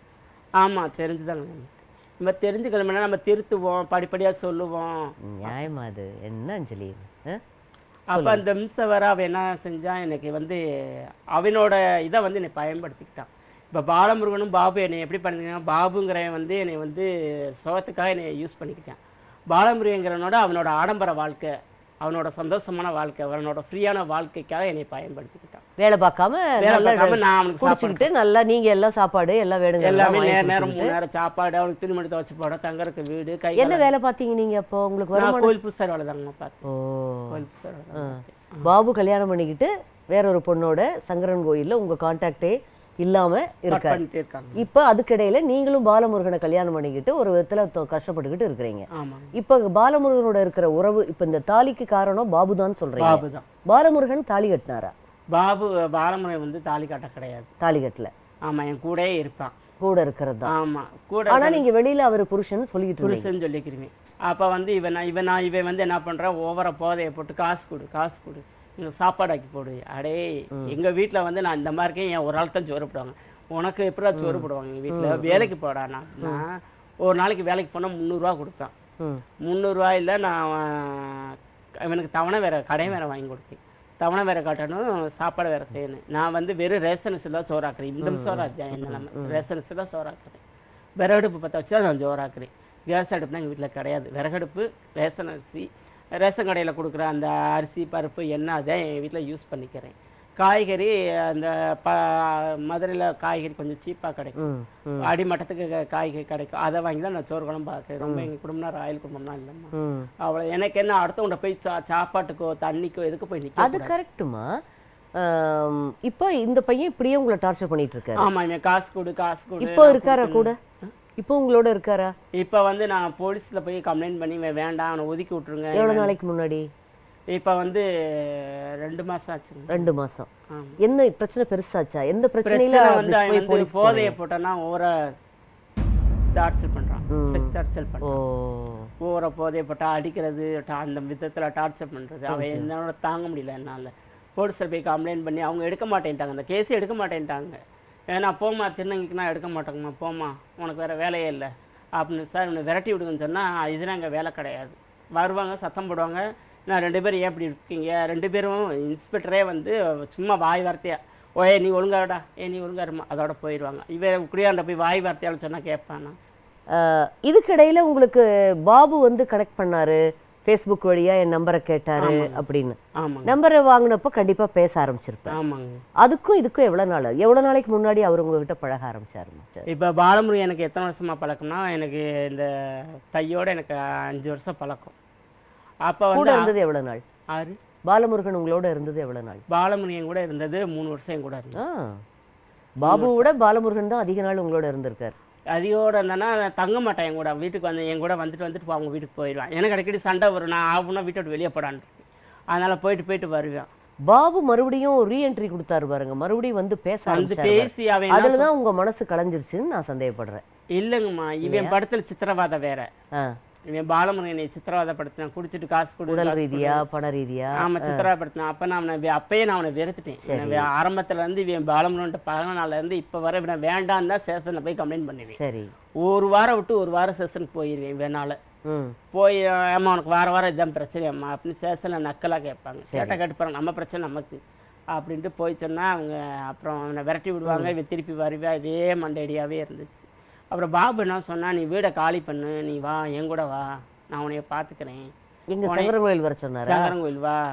ஆமாம் தெரிஞ்சுதாங்க நம்ம தெரிஞ்சு கிளம்பினா நம்ம திருத்துவோம் படிப்படியாக சொல்லுவோம் நியாயமா அது என்ன அஞ்சலி இது? ஆ? அப்போ அந்த நிமிஷம் வர அவன் என்ன செஞ்சான் எனக்கு வந்து அவனோட இதை வந்து என்னை பயன்படுத்திக்கிட்டான் இப்போ பாலமுருகனும் பாபு என்னை எப்படி பண்ணிருக்காங்க பாபுங்கிறவன் வந்து என்னை வந்து சோகத்துக்காக என்னை யூஸ் பண்ணிக்கிட்டான் பாலமுருகங்கிறவனோட அவனோட ஆடம்பர வாழ்க்கை அவனோட சந்தோஷமான வாழ்க்கை அவனோட ஃப்ரீயான வாழ்க்கைக்காக என்னை பயன்படுத்திக்கிட்டான் வேலை பார்க்காம வேலை நல்லா பார்க்காம நான் அவனுக்கு சாப்பாடு குடிச்சுக்கிட்டு நல்லா நீங்க எல்லாம் சாப்பாடு எல்லாம் வேணுங்க எல்லாமே எல்லாம் நேர வாங்கி நேரம் கொடுத்துக்கிட்டு. மூணு நேரம் சாப்பாடு அவனுக்கு துணிமணி துவச்சு போட தங்கறதுக்கு வீடு கை என்ன வேலை பார்த்தீங்க நீங்க அப்போ உங்களுக்கு நான் வருமானம் கோயில் புஸ்தர் வேலை தாங்க பார்த்தேன் ஓ கோயில் புஸ்தர் வேலை தான் பார்த்தேன். பாபு கல்யாணம் பண்ணிக்கிட்டு வேற ஒரு பொண்ணோட சங்கரன் கோயில்ல உங்க கான்டாக்டே இல்லாம கட் இருக்காரு பண்ணிட்டே இருக்காங்க இப்போ அதுக்கிடையில நீங்களும் பாலமுருகனை கல்யாணம் பண்ணிக்கிட்டு ஒரு விதத்துல தொ- கஷ்டப்பட்டுக்கிட்டு இருக்கிறீங்க ஆமாங்க இப்போ பாலமுருகனோட இருக்கிற உறவு இப்போ இந்த தாலிக்கு காரணம் பாபுதான் சொல்றீங்க பாபு தான் பாலமுருகன் தாலி கட்டினாரா பாபு பாலமுறை வந்து தாலி கட்ட கிடையாது தாலி கட்டல ஆமா என் கூடயே இருப்பான் கூட இருக்கிறது தான் ஆமா கூட ஆனா நீங்க வெளியில அவர் புருஷன் சொல்லிக்கிட்டு இருந்தீங்க புருஷன் சொல்லிக்கிறீங்க அப்ப வந்து இவன் நான் இவன் நான் இவன் வந்து என்ன பண்றான் ஓவரா போதையை போட்டு காசு கொடு காசு கொடு எனக்கு சாப்பாடு ஆக்கி போடு அடே எங்க வீட்ல வந்து நான் இந்த மாதிரி இருக்கேன் என் ஒரு ஆள் தான் சோறு போடுவாங்க உனக்கு எப்படா சோறு போடுவாங்க எங்க வீட்ல வேலைக்கு போடா நான் நான் ஒரு நாளைக்கு வேலைக்கு போனா முந்நூறுரூவா கொடுப்பேன் ம் முந்நூறுரூவாயில் நான் அஹ், இவனுக்கு தவணை வேற கடை வேற வாங்கி கொடுத்தேன் தவணை வேற கட்டணும் சாப்பாடு வேற செய்யணும் நான் வந்து வெறும் ரேஷன்ஸில் தான் சோறாக்குறேன் இந்த சோறாச்சு என்ன நம்ம ரேஷன்ஸில் தான் சோறாக்குறேன் விறகடுப்பு பற்ற வச்சு தான் நான் சோறாக்குறேன் கேஸ் அடுப்புனா எங்கள் வீட்டில் கிடையாது விறகடுப்பு ரேஷன் அரிசி ரேஷன் கடையில் கொடுக்குற அந்த அரிசி பருப்பு எண்ணெய் அதை என் வீட்டில் யூஸ் பண்ணிக்கிறேன் காய்கறி அந்த ப மதுரையில் காய்கறி கொஞ்சம் சீப்பாக கிடைக்கும் ம் ம் அடிமட்டத்துக்கு க- காய்கறி கிடைக்கும் அதை வாங்கி தான் நான் சோறு குழம்பு பார்க்குறேன் ரொம்ப எங்கள் குடும்பம்னா ராயல் குடும்பம்லாம் இல்லைம்மா ம் அவ்வளோ எனக்கு என்ன அடுத்தவங்க போய் சா சாப்பாட்டுக்கோ தண்ணிக்கோ எதுக்கு போய் நிற்க அது கரெக்ட்டுமா இப்போ இந்த பையன் இப்படியே உங்களை டார்ச்சர் பண்ணிட்டு இருக்காரு ஆமா இவன் காசு கொடு காசு கொடு இப்போ இருக்காரா கூட இப்போ உங்களோட இருக்காரா இப்போ வந்து நான் போலீஸ்ல போய் கம்ப்ளைண்ட் பண்ணி இவன் வேண்டாம் அவனை ஒதுக்கி விட்டுருங்க எவ்வளவு நாளைக்கு முன்னாடி இப்போ வந்து ரெண்டு மாசம் ஆச்சுங்க ரெண்டு மாசம் ஆமா. என்ன பிரச்சனை பெருசாச்சா எந்த பிரச்சனையில பிரச்சனை அப்படி வந்து அவன் போய் வந்து போலீஸ் போதையை போட்டான்னா ஓவரா டார்ச்சர் பண்றான் செக் டார்ச்சர் ஓ பண்றான் ஓவரா போதையை போட்டா அடிக்கிறது டா- அந்த விதத்துல டார்ச்சர் பண்றது அவன் என்னோட தாங்க முடியல என்னால போலீஸில் போய் கம்ப்ளைண்ட் பண்ணி அவங்க எடுக்க மாட்டேன்ட்டாங்க அந்த கேஸே எடுக்க மாட்டேன்ட்டாங்க ஏன்னா போம்மா திருநங்கைக்குனா எடுக்க மாட்டோங்கம்மா போம்மா உனக்கு வேற வேலையே இல்லை அப்படின்னு சார் இவனை விரட்டி விடுங்கன்னு சொன்னால் இதுதான் அங்கே வேலை கிடையாது வருவாங்க சத்தம் போடுவாங்க நான் ரெண்டு பேரும் ஏன் இப்படி இருக்கீங்க ரெண்டு பேரும் இன்ஸ்பெக்டரே வந்து சும்மா வாய் வார்த்தையா ஓயே நீ ஒழுங்காடா ஏ நீ ஒழுங்கா இருமா அதோட போயிடுவாங்க இவன் குடியாண்ட போய் வாய் வார்த்தையால சொன்னால் கேட்பானா ஆஹ் இதுக்கிடையில உங்களுக்கு பாபு வந்து கனெக்ட் பண்ணாரு ஃபேஸ்புக் வழியா என் நம்பரை கேட்டாரு அப்படின்னு ஆமாங்க நம்பரை வாங்கினப்போ கண்டிப்பா பேச ஆரம்பிச்சிருப்பேன் ஆமாங்க அதுக்கும் இதுக்கும் எவ்வளவு நாள் எவ்வளவு நாளைக்கு முன்னாடி அவர் உங்ககிட்ட பழக ஆரம்பிச்சாரு இப்போ பாலமுருகன் எனக்கு எத்தனை வருஷமா பழக்கம்னா எனக்கு இந்த தையோட எனக்கு அஞ்சு வருஷம் பழக்கம் அப்போ கூட வந்து இருந்தது எவ்வளவு நாள் ஆறு பாலமுருகன் உங்களோட இருந்தது எவ்வளவு நாள் பாலமுருகன் கூட இருந்தது மூணு வருஷம் என் கூட இருந்தது ஆ பாபுவோட பாலமுருகன் தான் அதிக நாள் உங்களோட இருந்திருக்காரு அதிகோட இருந்தேன்னா நான் தங்க மாட்டேன் என் கூட வீட்டுக்கு வந்து என் கூட வந்துட்டு வந்துட்டு அவங்க வீட்டுக்கு போயிடுவேன் எனக்கு அடிக்கடி சண்டை வரும் நான் ஆகுனா வீட்டை விட்டு வெளியே போடான்னு அதனால் போயிட்டு போயிட்டு வருவேன் பாபு மறுபடியும் ரீஎன்ட்ரி கொடுத்தாரு பாருங்க மறுபடியும் வந்து பேச வந்து ஆரம்பிச்சாரு பேசி அவன் என்ன அதுல தான் உங்க மனசு கலைஞ்சிருச்சுன்னு நான் சந்தேகப்படுறேன் இல்லைங்கம்மா இவன் படத்தில் சித்திரவாதம் வேற ஆ இவன் பாலமுருகனை சித்திரவாதப்படுத்தினான் குடிச்சிட்டு காசு கொடு உடல் காசு ரீதியா பண ரீதியா ஆமா சித்திரப்படுத்தினான் அப்ப நான் அவனை வே- அப்பயே நான் அவனை வெறுத்துட்டேன் இவன் ஆரம்பத்துல இருந்து இவன் பாலமுருகன் பழகின நாள்ல இருந்து இப்ப வர இவனை வேண்டான்னு தான் ஸ்டேஷன்ல போய் கம்ப்ளைண்ட் பண்ணுவேன் சரி ஒரு வாரம் விட்டு ஒரு வாரம் செஷனுக்கு போயிடுவேன் இவனால ம் போய் ஏமா உனக்கு வார வாரம் இதுதான் பிரச்சனையாம்மா அப்படின்னு ஸ்டேஷனில் நக்கலாக கேட்பாங்க கேட்டால் கேட்டுப்பாங்க நம்ம பிரச்சனை நமக்கு அப்படின்ட்டு போய் சொன்னா அவங்க அப்புறம் அவனை விரட்டி விடுவாங்க இவன் திருப்பி வருவா இதே மண்டேடியாவே இருந்துச்சு அப்புறம் பாபு என்ன சொன்னா நீ வீடை காலி பண்ணு நீ வா என் கூட வா நான் உன்னைய பார்த்துக்கிறேன் எங்க சங்கரன் கோயில் வர சொன்னாரா சங்கரங்கோயில் வா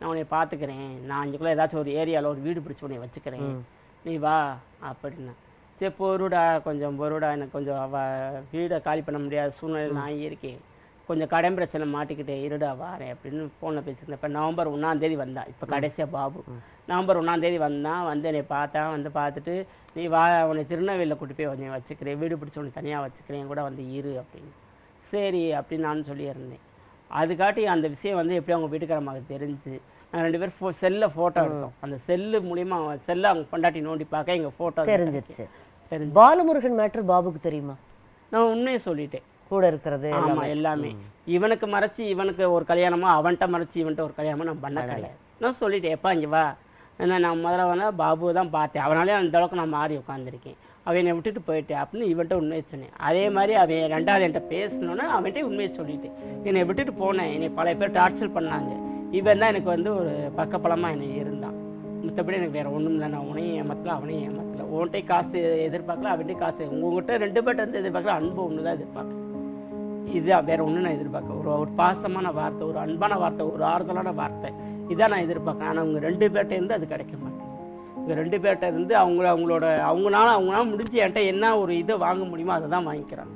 நான் உன்னை பார்த்துக்கிறேன் நான் அஞ்சுக்குள்ளே ஏதாச்சும் ஒரு ஏரியாவில் ஒரு வீடு பிடிச்சி உன்னை வச்சுக்கிறேன் நீ வா அப்படின்னா சரி பொருடா கொஞ்சம் பொருடா எனக்கு கொஞ்சம் அவ வீடை காலி பண்ண முடியாத சூழ்நிலை நான் இருக்கேன் கொஞ்சம் கடன் பிரச்சனை மாட்டிக்கிட்டே இருடா வாரேன் அப்படின்னு ஃபோனில் பேசியிருந்தேன் இப்போ நவம்பர் ஒன்றாந்தேதி வந்தான் இப்போ கடைசியாக பாபு நவம்பர் ஒன்றாந்தேதி வந்தான் வந்து என்னை பார்த்தான் வந்து பார்த்துட்டு நீ வா உன்னை திருநெல்வேலியில் கூட்டி போய் உன்னை வச்சுக்கிறேன் வீடு பிடிச்சி உன்னை தனியாக வச்சுக்கிறேன் என் கூட வந்து இரு அப்படின்னு சரி அப்படின்னு நான் சொல்லியிருந்தேன் அதுக்காட்டி அந்த விஷயம் வந்து எப்படி அவங்க வீட்டுக்காரமாக தெரிஞ்சு நாங்கள் ரெண்டு பேரும் ஃபோ செல்லில் ஃபோட்டோ எடுத்தோம் அந்த செல்லு மூலிமா செல்லை அவங்க பொண்டாட்டி நோண்டி பார்க்க எங்கள் ஃபோட்டோ தெரிஞ்சிருச்சு தெரிஞ்சு பாலமுருகன் மேட்ரு பாபுக்கு தெரியுமா நான் உண்மையை சொல்லிட்டேன் கூட இருக்கிறது ஆமா எல்லாமே இவனுக்கு மறைச்சு இவனுக்கு ஒரு கல்யாணமா அவன்கிட்ட மறைச்சு இவன்கிட்ட ஒரு கல்யாணமா நான் பண்ண கிடையாது நான் சொல்லிட்டேன் எப்பா இங்க வா ஏன்னா நான் முதல்ல வேணா பாபு தான் பார்த்தேன் அவனாலே அந்த அளவுக்கு நான் மாறி உட்காந்துருக்கேன் அவன் என்னை விட்டுட்டு போயிட்டேன் அப்படின்னு இவன்கிட்ட உண்மையை சொன்னேன் அதே மாதிரி அவன் ரெண்டாவது என்கிட்ட பேசணுன்னா அவன்கிட்ட உண்மையை சொல்லிட்டேன் என்னை விட்டுட்டு போனேன் என்னை பல பேர் டார்ச்சர் பண்ணாங்க இவன் தான் எனக்கு வந்து ஒரு பக்கபலமாக என்னை இருந்தான் மற்றபடி எனக்கு வேற ஒன்றும் இல்லை நான் உனையும் ஏமாத்தல அவனையும் ஏமாத்தல உன்கிட்ட காசு எதிர்பார்க்கல அவன்கிட்ட காசு உங்ககிட்ட ரெண்டு பேர்ட்ட இருந்து எதிர்பார்க்கல அன்பு ஒன்று தான் எதிர்பார்க்கறேன் இதுதான் வேற ஒன்றும் நான் எதிர்பார்க்க ஒரு ஒரு பாசமான வார்த்தை ஒரு அன்பான வார்த்தை ஒரு ஆறுதலான வார்த்தை இதான் நான் எதிர்பார்க்கேன் ஆனால் அவங்க ரெண்டு பேர்ட்ட இருந்து அது கிடைக்க மாட்டேங்குது இவங்க ரெண்டு பேர்ட்ட இருந்து அவங்க அவங்களோட அவங்களால அவங்களால முடிஞ்சு என்கிட்ட என்ன ஒரு இதை வாங்க முடியுமோ அதை தான் வாங்கிக்கிறாங்க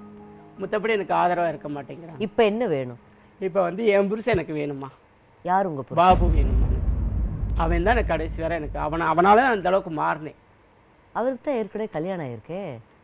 மற்றபடி எனக்கு ஆதரவாக இருக்க மாட்டேங்கிறாங்க இப்போ என்ன வேணும் இப்போ வந்து என் புருஷன் எனக்கு வேணுமா யார் உங்க புருஷன்? பாபு வேணுமா அவன் தான் எனக்கு கடைசி வரை எனக்கு அவனை அவனால தான் அந்த அளவுக்கு மாறினேன் அவருக்கு தான் ஏற்கனவே கல்யாணம் ஆயிருக்கே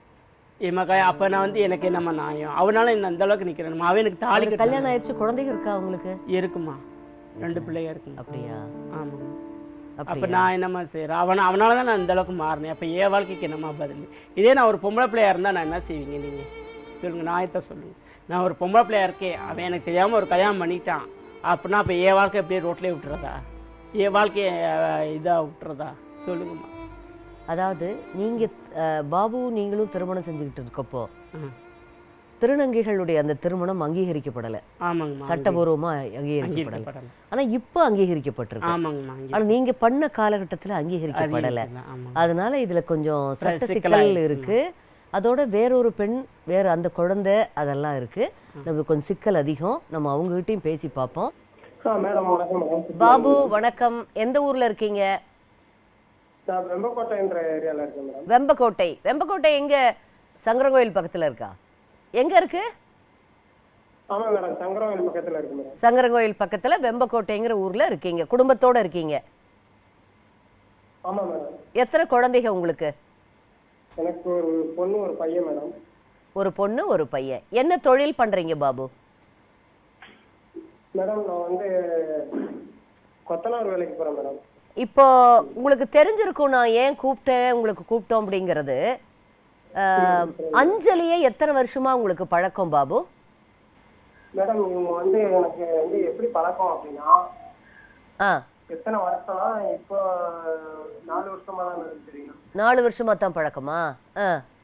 என் மக அப்போ நான் வந்து எனக்கு என்னம்மா நியாயம் அவனால இந்த அந்த அளவுக்கு நிற்கிறேன் அவன் எனக்கு தாலி அவருக்கு கட்ட கல்யாணம் ஆயிடுச்சு குழந்தைங்க இருக்கா உங்களுக்கு இருக்குமா ரெண்டு பிள்ளைங்க இருக்குங்க அப்படியா ஆமாங்க அப்போ அப்படியா நான் என்னம்மா செய்கிறேன் அவன் அவனால தான் நான் இந்த அளவுக்கு மாறினேன் அப்போ என் வாழ்க்கைக்கு என்னம்மா பதில் இதே நான் ஒரு பொம்பளை பிள்ளையா இருந்தால் நான் என்ன செய்வீங்க நீங்கள் சொல்லுங்கள் நாயத்தை சொல்லுங்கள் நான் ஒரு பொம்பளை பிள்ளையா இருக்கேன் அவன் எனக்கு தெரியாமல் ஒரு கல்யாணம் பண்ணிட்டான் அப்படின்னா அப்போ என் வாழ்க்கை அப்படியே ரோட்லேயே விட்டுறதா என் வாழ்க்கையை இதாக விட்டுறதா சொல்லுங்கம்மா அதாவது நீங்க அஹ், பாபு நீங்களும் திருமணம் செஞ்சுக்கிட்டு இருக்கப்போ ம். திருநங்கைகளுடைய அந்த திருமணம் அங்கீகரிக்கப்படல ஆமாங்கம்மா சட்டபூர்வமா அங்கீகரிக்கப்படல அங்கீகரிக்கப்படலை ஆனா இப்போ அங்கீகரிக்கப்பட்டிருக்கு ஆமாங்கம்மா அங்கே ஆனா நீங்க பண்ண காலகட்டத்துல அங்கீகரிக்கப்படல ஆமாம் அதனால இதுல கொஞ்சம் சட்ட சிக்கல் சிக்கலாயிருச்சுங்க. இருக்கு அதோட வேறொரு பெண் வேற அந்த குழந்தை அதெல்லாம் இருக்கு நமக்கு கொஞ்சம் சிக்கல் அதிகம் நம்ம அவங்ககிட்டயும் பேசி பார்ப்போம் ஆ மேடம் வணக்கம் மேடம் பாபு வணக்கம் எந்த ஊர்ல இருக்கீங்க நான் வெம்பக்கோட்டைன்ற ஏரியாவில் இருக்கேன் மேடம் வெம்பக்கோட்டை வெம்பக்கோட்டை எங்க சங்கரகோயில் பக்கத்துல இருக்கா எங்க இருக்கு ஆமாம் மேடம் சங்கரவயல் பக்கத்தில் இருக்கு மேடம் சங்கரகோயில் பக்கத்துல வெம்பக்கோட்டைங்கிற ஊர்ல இருக்கீங்க குடும்பத்தோட இருக்கீங்க ஆமாம் மேடம் எத்தனை குழந்தைங்க உங்களுக்கு எனக்கு ஒரு பொண்ணு ஒரு பையன் மேடம் ஒரு பொண்ணு ஒரு பையன் என்ன தொழில் பண்றீங்க பாபு மேடம் நான் வந்து கொத்தனார் வேலைக்கு போகிறேன் மேடம் இப்போ உங்களுக்கு தெரிஞ்சிருக்கும் நான் ஏன் கூப்பிட்டேன் உங்களுக்கு கூப்பிட்டோம் அப்படிங்கிறது அஹ், அஞ்சலியே எத்தனை வருஷமா உங்களுக்கு பழக்கம் பாபு மேடம் இவங்க வந்து எனக்கு வந்து எப்படி பழக்கம் அப்படின்னா ஆ எத்தனை வருஷம்னா இப்போ நாலு வருஷமா தான் எனக்கு தெரியும் நாலு வருஷமா தான் பழக்கமா ஆ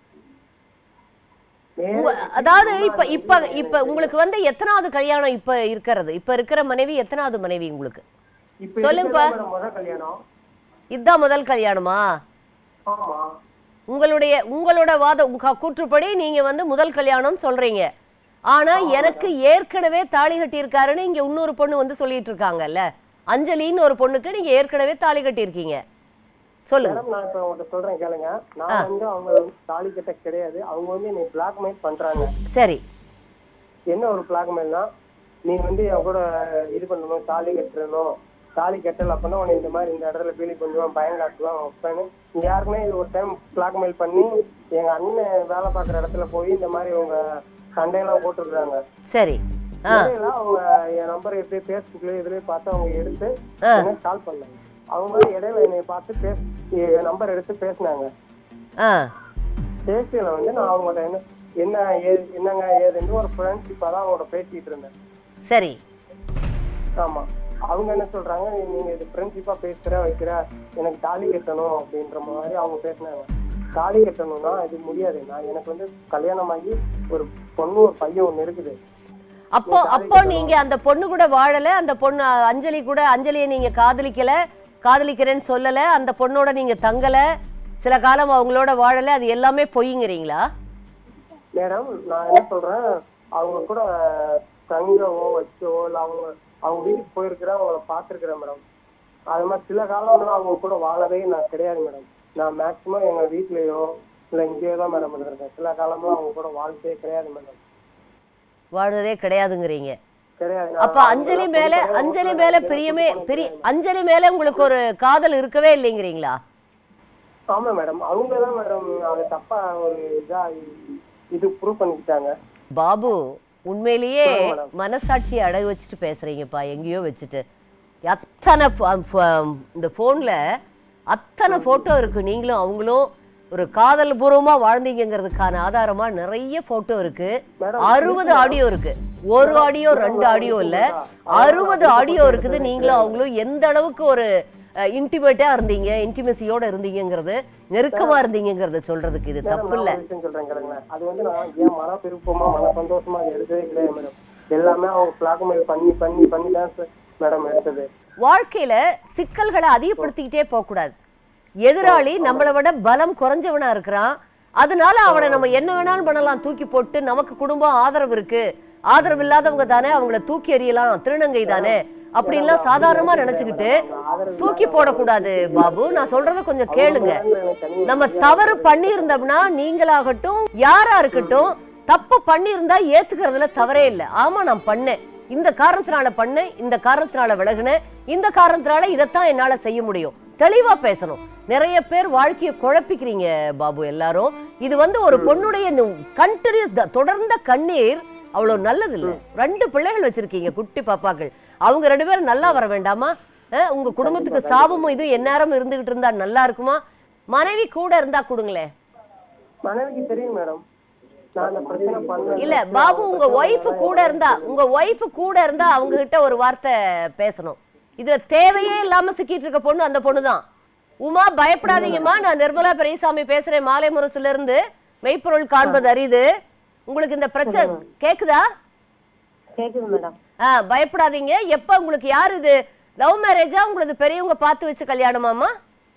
நேரா உங்க- அதாவது இப்ப இப்ப இப்ப உங்களுக்கு வந்து எத்தனாவது கல்யாணம் இப்ப இருக்கிறது இப்ப இருக்கிற மனைவி எத்தனாவது மனைவி உங்களுக்கு இப்போ சொல்லுங்கப்பா. இருக்கிறது மேடம் முதல் கல்யாணம் இதுதான் முதல் கல்யாணமா ஆமா உங்களுடைய உங்களோட வாத உங்க கூற்றுப்படி நீங்க வந்து முதல் கல்யாணம் சொல்றீங்க ஆனா எனக்கு ஏற்கனவே தாலி கட்டியிருக்காருன்னு இங்க இன்னொரு பொண்ணு வந்து சொல்லிட்டு இருக்காங்கல்ல அஞ்சலின்னு ஒரு பொண்ணுக்கு நீங்க ஏற்கனவே தாலி கட்டியிருக்கீங்க சொல்லுங்க மேடம் நான் இப்போ உங்கள்கிட்ட சொல்றேன் கேளுங்க நான் வந்து அவங்க வந்து தாலி கட்ட கிடையாது அவங்க வந்து என்னை பிளாக்மெயில் பண்றாங்க சரி என்ன ஒரு பிளாக்மெயில்னா நீ வந்து என் கூட இது பண்ணணும் தாலி கட்டணும் தாலி கட்டல அப்படின்னா உன்னை இந்த மாதிரி இந்த இடத்துல பீலி பண்ணுவான் பயம் காட்டுவான் வைப்பேன்னு இங்க யாருக்குமே இது ஒரு டைம் பிளாக்மெயில் பண்ணி எங்க அண்ணன் வேலை பார்க்குற இடத்துல போய் இந்த மாதிரி அவங்க சண்டையெல்லாம் போட்டுருக்காங்க சரி ஆ இடையில அவங்க என் நம்பர் எப்படி ஃபேஸ்புக்லயே இதுலயே பார்த்து அவங்க எடுத்து ஆ. எனக்கு கால் பண்ணாங்க அவங்க இடையில என்னை பார்த்து பேச என் நம்பர் எடுத்து பேசினாங்க ஆ பேசியில வந்து நான் அவங்கள்ட்ட என்ன என்ன ஏது என்னங்க ஏதுன்னு ஒரு ஃப்ரெண்ட்ஷிப்பாக தான் அவங்களோட பேசிட்டு இருந்தேன் சரி ஆமா அவங்க என்ன சொல்றாங்க நீங்க இது ஃப்ரெண்ட்ஷிப்பா பேசுற வைக்கிற எனக்கு தாலி கட்டணும் அப்படின்ற மாதிரி அவங்க பேசினாங்க தாலி கட்டணும்னா இது முடியாது நான் எனக்கு வந்து கல்யாணம் ஆகி ஒரு பொண்ணு ஒரு பையன் ஒண்ணு இருக்குது அப்போ அப்போ நீங்க அந்த பொண்ணு கூட வாழல அந்த பொண்ணு அஞ்சலி கூட அஞ்சலியை நீங்க காதலிக்கல காதலிக்கிறேன்னு சொல்லல அந்த பொண்ணோட நீங்க தங்கல சில காலம் அவங்களோட வாழல அது எல்லாமே பொய்ங்கிறீங்களா மேடம் நான் என்ன சொல்றேன் அவங்க கூட தங்கவோ வச்சோ இல்ல அவங்க அவங்க வீட்டுக்கு போயிருக்கிறேன் அவங்கள பார்த்துருக்கிறேன் மேடம் அது மாதிரி சில காலம்லாம் அவங்க கூட வாழவே நான் கிடையாது மேடம் நான் மேக்சிமம் எங்க வீட்லயோ இல்ல இங்கேயோ தான் மேடம் இருந்திருக்கேன் சில காலம்லாம் அவங்க கூட வாழ்க்கையே கிடையாது மேடம் வாழ்றதே கிடையாதுங்கிறீங்க கிடையாது அப்ப அஞ்சலி மேல அஞ்சலி மேல பிரியமே பிரிய அஞ்சலி மேல உங்களுக்கு ஒரு காதல் இருக்கவே இல்லைங்கிறீங்களா ஆமா மேடம் அவங்க தான் மேடம் அது தப்பா ஒரு இதா இது ப்ரூவ் பண்ணிக்கிட்டாங்க பாபு உண்மையிலேயே சொல்லுங்க மேடம். மனசாட்சியை அடகு வச்சுட்டு பேசுறீங்கப்பா எங்கேயோ வச்சுட்டு அத்தனை ப- ப- இந்த போன்ல அத்தனை போட்டோ இருக்கு நீங்களும் அவங்களும் ஒரு காதல் பூர்வமா வாழ்ந்தீங்கிறதுக்கான ஆதாரமா நிறைய போட்டோ இருக்கு மேடம், அறுபது ஆடியோ இருக்கு ஒரு ஆடியோ ரெண்டு ஆடியோ இல்ல அறுபது ஆடியோ இருக்குது நீங்களும் அவங்களும் எந்த அளவுக்கு ஒரு இன்டிமேட்டா இருந்தீங்க இன்டிமெசியோட இருந்தீங்கங்கிறது நெருக்கமா இருந்தீங்கங்கிறத சொல்றதுக்கு இது மேடம், தப்பு நான் இல்ல ஒரு விஷயம் சொல்றேன் கேளுங்களேன். அது வந்து நான் என் மன விருப்பமா மன சந்தோஷமா அது எடுத்ததே கிடையாது மேடம் எல்லாமே அவங்க பிளாக்மெயில் பண்ணி பண்ணி பண்ணி தான் சார் மேடம் எடுத்தது வாழ்க்கையில சிக்கல்களை அதிகப்படுத்திக்கிட்டே போக கூடாது எதிராளி நம்மளை விட பலம் குறைஞ்சவனா இருக்கிறான் அதனால அவனை நம்ம என்ன வேணாலும் பண்ணலாம் தூக்கி போட்டு நமக்கு குடும்பம் ஆதரவு இருக்கு ஆதரவு இல்லாதவங்க தானே அவங்கள தூக்கி எறியலாம் திருநங்கை தானே அப்படின்லாம் சாதாரணமா நினைச்சுக்கிட்டு தூக்கி போடக்கூடாது பாபு நான் சொல்றத கொஞ்சம் கேளுங்க நம்ம தவறு பண்ணியிருந்தோம்னா நீங்களாகட்டும் யாரா இருக்கட்டும் தப்பு பண்ணியிருந்தா ஏத்துக்கிறதுல தவறே இல்லை ஆமா நான் பண்ணேன் இந்த காரணத்தினால பண்ணேன் இந்த காரணத்தினால விலகுனேன் இந்த காரணத்தினால இதைத்தான் என்னால செய்ய முடியும் தெளிவா பேசணும் நிறைய பேர் வாழ்க்கையை குழப்பிக்கிறீங்க பாபு எல்லாரும் இது வந்து ஒரு பொண்ணுடைய கண்டினியூஸ் தொடர்ந்த கண்ணீர் அவ்வளவு நல்லது இல்ல ரெண்டு பிள்ளைகள் வச்சிருக்கீங்க குட்டி பாப்பாக்கள் அவங்க ரெண்டு பேரும் நல்லா வர வேண்டாமா அஹ், உங்க குடும்பத்துக்கு சாபமும் இதுவும் எந்நேரம் இருந்துகிட்டு இருந்தா நல்லா இருக்குமா மனைவி கூட இருந்தா கொடுங்களேன் மனைவிக்கு தெரியும் மேடம் நான் அந்த பிரச்சனை பண்ண இல்ல பாபு உங்க ஒய்ஃப் கூட இருந்தா உங்க ஒய்ஃப் கூட இருந்தா அவங்க கிட்ட ஒரு வார்த்தை பேசணும் இதுல தேவையே இல்லாம சிக்கிட்டு இருக்க பொண்ணு அந்த பொண்ணு தான் உமா பயப்படாதீங்கம்மா நான் நிர்மலா பெரியசாமி பேசுறேன் மாலை முரசுல இருந்து மெய்ப்பொருள் காண்பது அரிது உங்களுக்கு இந்த பிரச்சனை கேக்குதா கேக்குது மேடம் ஆ பயப்படாதீங்க எப்ப உங்களுக்கு யார் இது லவ் மேரேஜா உங்களுக்கு பெரியவங்க பார்த்து வச்சு கல்யாணமாமா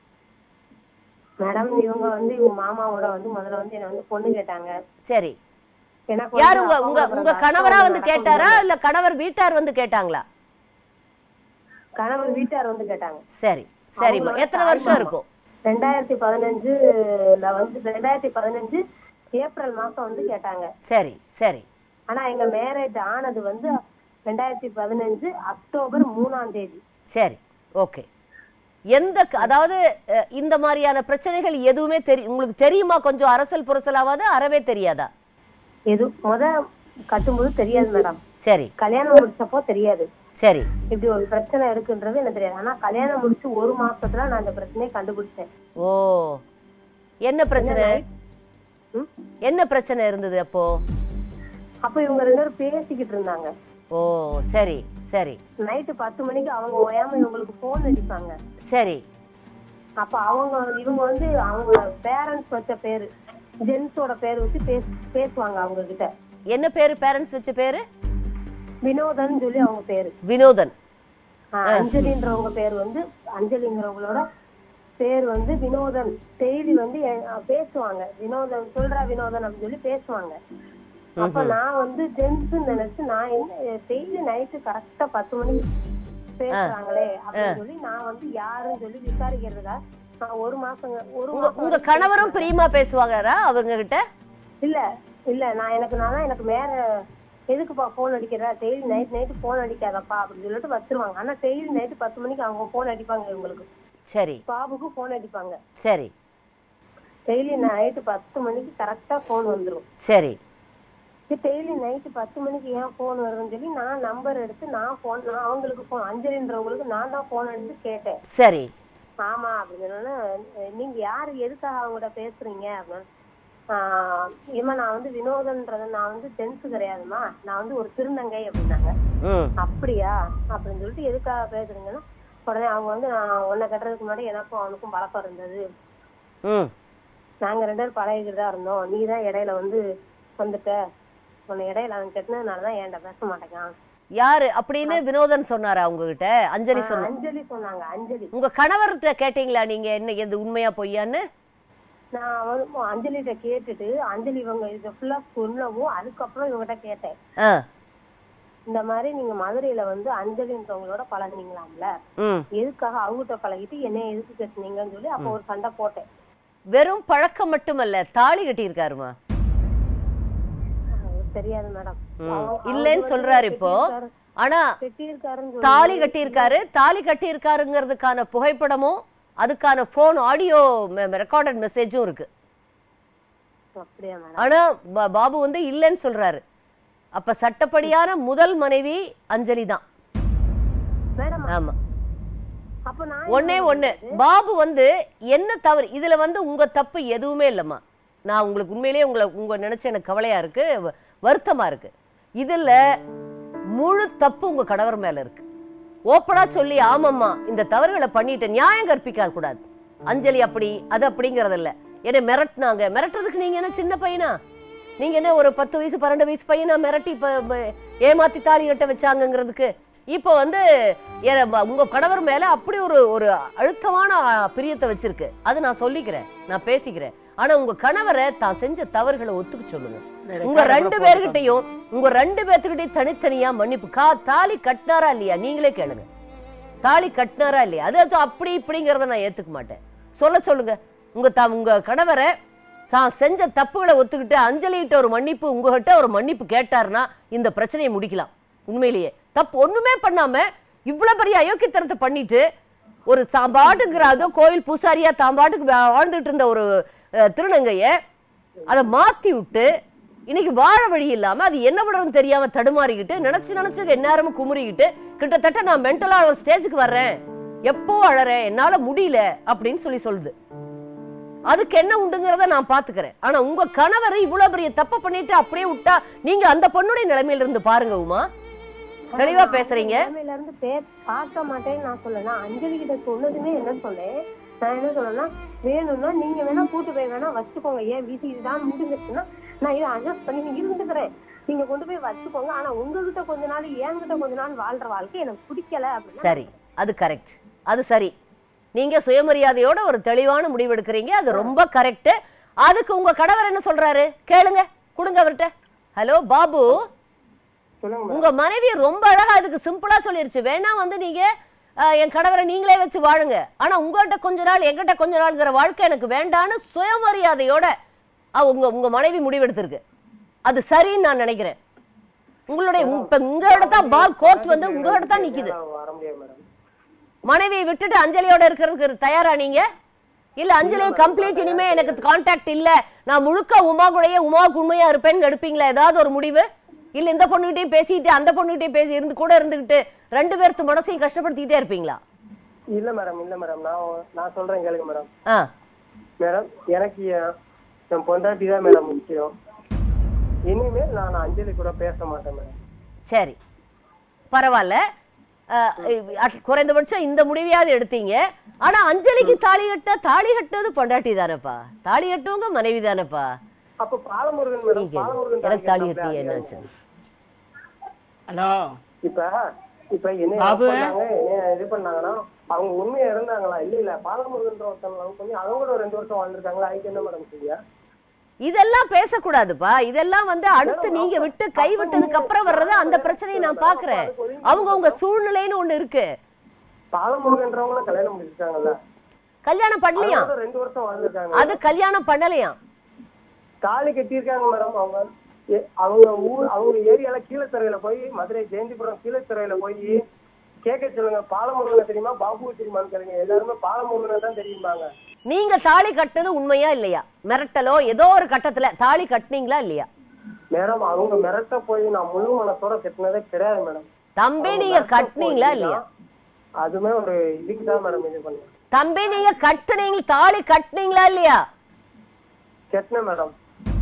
மேடம் இவங்க வந்து இவங்க மாமாவோட வந்து முதல்ல வந்து என்ன வந்து பொண்ணு கேட்டாங்க சரி எனக்கு வந்து யார் உங்க அப்பா உங்க அப்புறம் உங்க அக்கா கணவரா வந்து நடக்கும் கேட்டாரா இல்ல கணவர் வீட்டார் வந்து கேட்டாங்களா கணவர் வீட்டார் வந்து கேட்டாங்க சரி சரிம்மா அவங்களோட எத்தனை தாய் வருஷம் மாமா. இருக்கும் ரெண்டாயிரத்தி பதினஞ்சுல வந்து ரெண்டாயிரத்தி பதினஞ்சு ஏப்ரல் மாசம் வந்து கேட்டாங்க சரி சரி ஆனா எங்க மேரேஜ் ஆனது வந்து ரெண்டாயிரத்தி பதினஞ்சு அக்டோபர் மூணாம் தேதி சரி ஓகே எந்த க- அதாவது அஹ், இந்த மாதிரியான பிரச்சனைகள் எதுவுமே தெரியும் உங்களுக்கு தெரியுமா கொஞ்சம் அரசல் புரசலாவாது அறவே தெரியாதா எது முத கட்டும்போது தெரியாது மேடம் சரி கல்யாணம் முடிச்சப்போ தெரியாது சரி இப்படி ஒரு பிரச்சனை இருக்குன்றது எனக்கு தெரியாது ஆனா கல்யாணம் முடிச்சு ஒரு மாசத்துல நான் இந்த பிரச்சனையை கண்டுபிடிச்சேன் ஓ என்ன பிரச்சனை ம்? என்ன பிரச்சனை இருந்தது அப்போ அப்ப இவங்க ரெண்டு பேரும் பேசிக்கிட்டு இருந்தாங்க ஓ சரி சரி நைட்டு பத்து மணிக்கு அவங்க ஓயாம இவங்களுக்கு போன் அடிப்பாங்க சரி அப்ப அவங்க இவங்க வந்து அவங்க பேரண்ட்ஸ் வச்ச பேரு ஜென்ஸோட பேர் வச்சு பேச பேசுவாங்க அவங்க கிட்ட என்ன பேரு பேரண்ட்ஸ் வச்ச பேரு வினோதன் சொல்லி அவங்க பேரு வினோதன் ஆஹ் அஞ்சலின்றவங்க பேர் வந்து அஞ்சலிங்கிறவங்களோட பேர் வந்து வினோதன் டெய்லி வந்து எ- அஹ் பேசுவாங்க வினோதன் சொல்றா வினோதன் அப்படின்னு சொல்லி பேசுவாங்க அப்ப நான் வந்து ஜென்ஸ் நினைச்சு நான் என்ன டெய்லி நைட்டு கரெக்டா பத்து மணிக்கு பேசுறாங்களே அப்படின்னு சொல்லி நான் வந்து யாருன்னு சொல்லி விசாரிக்கிறதுக்காக நான் ஒரு மாசங்க ஒரு உங்க மாசம் உங்க வரைக்கும் கணவரும் பிரியமா பேசுவாங்கறா அவங்க கிட்ட இல்ல இல்ல நான் எனக்கு நான் தான் எனக்கு மேல எதுக்குப்பா போன் அடிக்கிற டெய்லி நைட் நைட்டு போன் அடிக்காதப்பா அப்படின்னு சொல்லிட்டு வச்சிருவாங்க ஆனா டெய்லி நைட்டு பத்து மணிக்கு அவங்க போன் அடிப்பாங்க இவங்களுக்கு சரி பாபுக்கு போன் அடிப்பாங்க சரி டெய்லி நைட்டு பத்து மணிக்கு கரெக்டா போன் வந்துரும் சரி டெய்லி நைட்டு பத்து மணிக்கு ஏன் போன் வருதுன்னு சொல்லி நான் நம்பர் எடுத்து நான் போன் நான் அவங்களுக்கு போன் அஞ்சலின்றவங்களுக்கு நான் தான் போன் எடுத்து கேட்டேன் சரி ஆமா அப்படின்னு சொன்னோன்னே, நீங்க யாரு எதுக்காக அவங்ககிட்ட பேசுறீங்க அப்படின்னு ஆஹ் ஏம்மா நான் வந்து வினோதன்றது நான் வந்து ஜென்ஸ் கிடையாதும்மா நான் வந்து ஒரு திருநங்கை அப்படின்னாங்க ம் அப்படியா அப்படின்னு சொல்லிட்டு எதுக்காக பேசுறீங்கன்னா உடனே அவங்க வந்து நான் உன்னை கட்டுறதுக்கு முன்னாடி எனக்கும் அவனுக்கும் பழக்கம் இருந்தது ம் நாங்க ரெண்டு பேரும் பழகிட்டு தான் இருந்தோம் நீ தான் இடையில வந்து வந்துட்ட உன்னை இடையில அவன் கட்டினதுனால தான் என்கிட்ட பேச மாட்டேங்கான் யாரு அப்படின்னு வினோதன் சொன்னாரா உங்ககிட்ட அஞ்சலி ஆஹ் சொன்ன அஞ்சலி சொன்னாங்க அஞ்சலி உங்க கணவர்கிட்ட கேட்டீங்களா நீங்க என்ன எது உண்மையா பொய்யான்னு நான் வந்து அஞ்சலிட்ட கேட்டுட்டு அஞ்சலி இவங்க இதை ஃபுல்லா சொல்லவும் அதுக்கப்புறம் இவங்ககிட்ட கேட்டேன் ஆ இந்த மாதிரி நீங்க மதுரையில வந்து அஞ்சலின்றவங்களோட பழகுனீங்களாம்ல ம் எதுக்காக அவங்ககிட்ட பழகிட்டு என்னை எதுக்கு கட்டினீங்கன்னு சொல்லி அப்போ ஒரு சண்டை போட்டேன் வெறும் பழக்கம் மட்டுமல்ல தாலி கட்டியிருக்காருமா அது தெரியாது மேடம் ம். இல்லைன்னு சொல்றாரு இப்போ ஆனா கட்டியிருக்காருன்னு சொல்லி தாலி கட்டியிருக்காரு தாலி கட்டியிருக்காருங்கிறதுக்கான புகைப்படமும் அதுக்கான ஃபோன் ஆடியோ ரெக்கார்டட் மெசேஜும் இருக்கு அப்படியா மேடம் ஆனா பா- பாபு வந்து இல்லைன்னு சொல்றாரு அப்ப சட்டப்படியான முதல் மனைவி அஞ்சலி தான் மேடம் ஆமா அப்ப நான் ஒண்ணே ஒண்ணு பாபு வந்து என்ன தவறு இதுல வந்து உங்க தப்பு எதுவுமே இல்லம்மா நான் உங்களுக்கு உண்மையிலேயே உங்களை உங்க நினைச்சு எனக்கு கவலையா இருக்கு வ- வருத்தமா இருக்கு இதுல முழு தப்பு உங்க கணவர் மேல இருக்கு ஓப்பனா சொல்லி ஆமாம்மா இந்த தவறுகளை பண்ணிட்டு நியாயம் கற்பிக்க கூடாது அஞ்சலி அப்படி அது அப்படிங்கறது இல்ல என்னை மிரட்டினாங்க மிரட்டுறதுக்கு நீங்க என்ன சின்ன பையனா நீங்க என்ன ஒரு பத்து வயசு பன்னெண்டு வயசு பையனா மிரட்டி இப்ப ம- ஏமாத்தி தாலி கட்ட வச்சாங்கங்கிறதுக்கு இப்போ வந்து எ- ம- உங்க கணவர் மேல அப்படி ஒரு ஒரு அழுத்தமான அ, பிரியத்தை வச்சிருக்கு அது நான் சொல்லிக்கிறேன் நான் பேசிக்கிறேன் ஆனா உங்க கணவரை தான் செஞ்ச தவறுகளை ஒத்துக்க சொல்லுங்க இந்த உங்க record ரெண்டு கூட பேர்கிட்டயும் உங்க ரெண்டு பேர்த்துக்கிட்டையும் தனித்தனியா மன்னிப்பு கா தாலி கட்டினாரா இல்லையா நீங்களே கேளுங்க தாலி கட்டினாரா இல்லையா அது அது அப்படி இப்படிங்கிறத நான் ஏத்துக்க மாட்டேன் சொல்ல சொல்லுங்க உங்க த உங்க கணவரை தான் செஞ்ச தப்புகளை ஒத்துக்கிட்டு அஞ்சலிகிட்ட ஒரு மன்னிப்பு உங்ககிட்ட ஒரு மன்னிப்பு கேட்டாருன்னா இந்த பிரச்சனையை முடிக்கலாம் உண்மையிலேயே தப்பு ஒண்ணுமே பண்ணாம இவ்வளவு பெரிய அயோக்கியத்தனத்தை பண்ணிட்டு ஒரு தாம்பாட்டுங்கிற அதோ கோயில் பூசாரியா தாம்பாட்டுக்கு வா- வாழ்ந்துட்டு இருந்த ஒரு அஹ், திருநங்கைய அதை மாத்தி விட்டு இன்னைக்கு வாழ வழி இல்லாம அது என்ன பண்றதுன்னு தெரியாம தடுமாறிக்கிட்டு நினைச்சு நினைச்சு எந்நேரமும் குமுறிக்கிட்டு கிட்டத்தட்ட நான் மென்டலா ஒரு ஸ்டேஜுக்கு வர்றேன் எப்போ அழறேன் என்னால முடியல அப்படின்னு சொல்லி சொல்லுது அதுக்கு என்ன உண்டுங்கிறத நான் பாத்துக்கிறேன் ஆனா உங்க கணவர் இவ்வளவு பெரிய தப்பு பண்ணிட்டு அப்படியே விட்டா நீங்க அந்த பொண்ணுடைய நிலைமையில இருந்து பாருங்க உமா தெளிவா பேசுறீங்க நிலைமையில இருந்து பே பார்க்க மாட்டேன்னு நான் சொல்லல நான் அஞ்சலி கிட்ட சொன்னதுமே என்ன சொன்னேன் நான் என்ன சொன்னேன்னா வேணும்னா நீங்க வேணா கூட்டு போய் வேணா வச்சுக்கோங்க ஏன் வீட்டு இதுதான் முடிஞ்சிருச்சுன்னா நான் இதை அட்ஜஸ்ட் பண்ணி இருந்துக்கிறேன் நீங்க கொண்டு போய் வச்சுக்கோங்க ஆனா உங்ககிட்ட கொஞ்ச நாள் என்கிட்ட கொஞ்ச நாள் வாழ்ற வாழ்க்கை எனக்கு பிடிக்கல அப்படின்னா சரி அது கரெக்ட் அது சரி நீங்க சுயமரியாதையோட ஒரு தெளிவான முடிவு எடுக்கிறீங்க அது ரொம்ப கரெக்ட் அதுக்கு உங்க கணவர் என்ன சொல்றாரு கேளுங்க கொடுங்க அவர்கிட்ட ஹலோ பாபு சொல்லுங்க மேடம் உங்க மனைவி ரொம்ப அழகா அதுக்கு சிம்பிளா சொல்லிருச்சு வேணா வந்து நீங்க அஹ், என் கணவரை நீங்களே வச்சு வாழுங்க ஆனா உங்ககிட்ட கொஞ்ச நாள் என்கிட்ட கொஞ்ச நாள்ங்கிற வாழ்க்கை எனக்கு வேண்டான்னு சுயமரியாதையோட அஹ், உங்க உங்க மனைவி முடிவெடுத்திருக்கு அது சரின்னு நான் நினைக்கிறேன் உங்களுடைய இப்ப உங்ககிட்ட தான் பால் கோர்ட் வந்து உங்ககிட்ட தான் நிக்குது வர முடியாது மேடம் மனைவியை விட்டுட்டு அஞ்சலியோட இருக்கிறதுக்கு தயாரா நீங்க இல்ல அஞ்சலி கம்ப்ளீட் இனிமே எனக்கு கான்டாக்ட் இல்ல நான் முழுக்க உமா கூடயே உமாவுக்கு உண்மையா இருப்பேன்னு எடுப்பீங்களா ஏதாவது ஒரு முடிவு இல்ல இந்த பொண்ணுகிட்டயும் பேசிட்டு அந்த பொண்ணுகிட்டயும் பேசி இருந்து கூட இருந்துகிட்டு ரெண்டு பேர்த்து மனசையும் கஷ்டப்படுத்திக்கிட்டே இருப்பீங்களா இல்ல மேடம் இல்ல மேடம் நான் நான் சொல்றேன் கேளுங்க மேடம் ஆ மேடம் எனக்கு என் என் பொண்டாட்டி தான் மேடம் முக்கியம் இனிமேல் நான் அஞ்சலி கூட பேச மாட்டேன் மேடம் சரி பரவாயில்ல அஹ், அட்- குறைந்தபட்சம் இந்த முடிவையாவது எடுத்தீங்க ஆனா அஞ்சலிக்கு தாலி கட்ட தாலி கட்டினது பொண்டாட்டி தானேப்பா தாலி கட்டுவங்க மனைவி தானேப்பா அப்ப பாலமுருகன் மேடம் நீங்க பாலமுருகன் எனக்கு தாலி கட்டினாப்ல, கட்டி அது என்னாச்சு ஹலோ இப்ப இப்ப என்ன பாபு. பண்ணாங்க என்ன இது பண்ணாங்கன்னா அவங்க உண்மையா இருந்தாங்களா இல்ல இல்ல பாலமுருகன்ற ஒருத்தவங்க love பண்ணி அவங்க கூட ஒரு ரெண்டு வருஷம் வாழ்ந்துருக்காங்களா அதுக்கு என்ன மேடம் செய்ய இதெல்லாம் பேசக்கூடாதுப்பா இதெல்லாம் வந்து அடுத்து நீங்க விட்டு கை விட்டதுக்கு அப்புறம் வர்றது அந்த பிரச்சனையை நான் பாக்குறேன் அவங்க உங்க சூழ்நிலைன்னு ஒண்ணு இருக்கு பாலமுருகன்றவங்கள கல்யாணம் முடிச்சிருக்காங்கல்ல கல்யாணம் பண்ணலையா அவங்க ரெண்டு வருஷம் வாழ்ந்துருக்காங்க அது கல்யாணம் பண்ணலையா தாலி கட்டியிருக்காங்க மேடம் அவங்க ஏ- அவங்க ஊர் அவங்க ஏரியால கீழத்துறையில போய் மதுரை ஜெயந்திபுரம் கீழத்துறையில போய் கேட்க சொல்லுங்க பாலமுருகனை தெரியுமா பாபு தெரியுமான்னு கேளுங்க எல்லாருமே பாலமுருகனை தான் தெரியுமாங்க நீங்க தாலி கட்டுனது உண்மையா இல்லையா மிரட்டலோ ஏதோ ஒரு கட்டத்துல தாலி கட்டுனீங்களா இல்லையா மேடம் அவங்க மிரட்ட போய் நான் முழு மனசோட கட்டினதே கிடையாது மேடம் தம்பி நீங்க கட்டுனீங்களா இல்லையா அதுமே ஒரு இதுக்கு தான் மேடம் இது பண்ணேன் தம்பி நீங்க கட்டுனீங்க தாலி கட்டுனீங்களா இல்லையா கெட்டினேன் மேடம்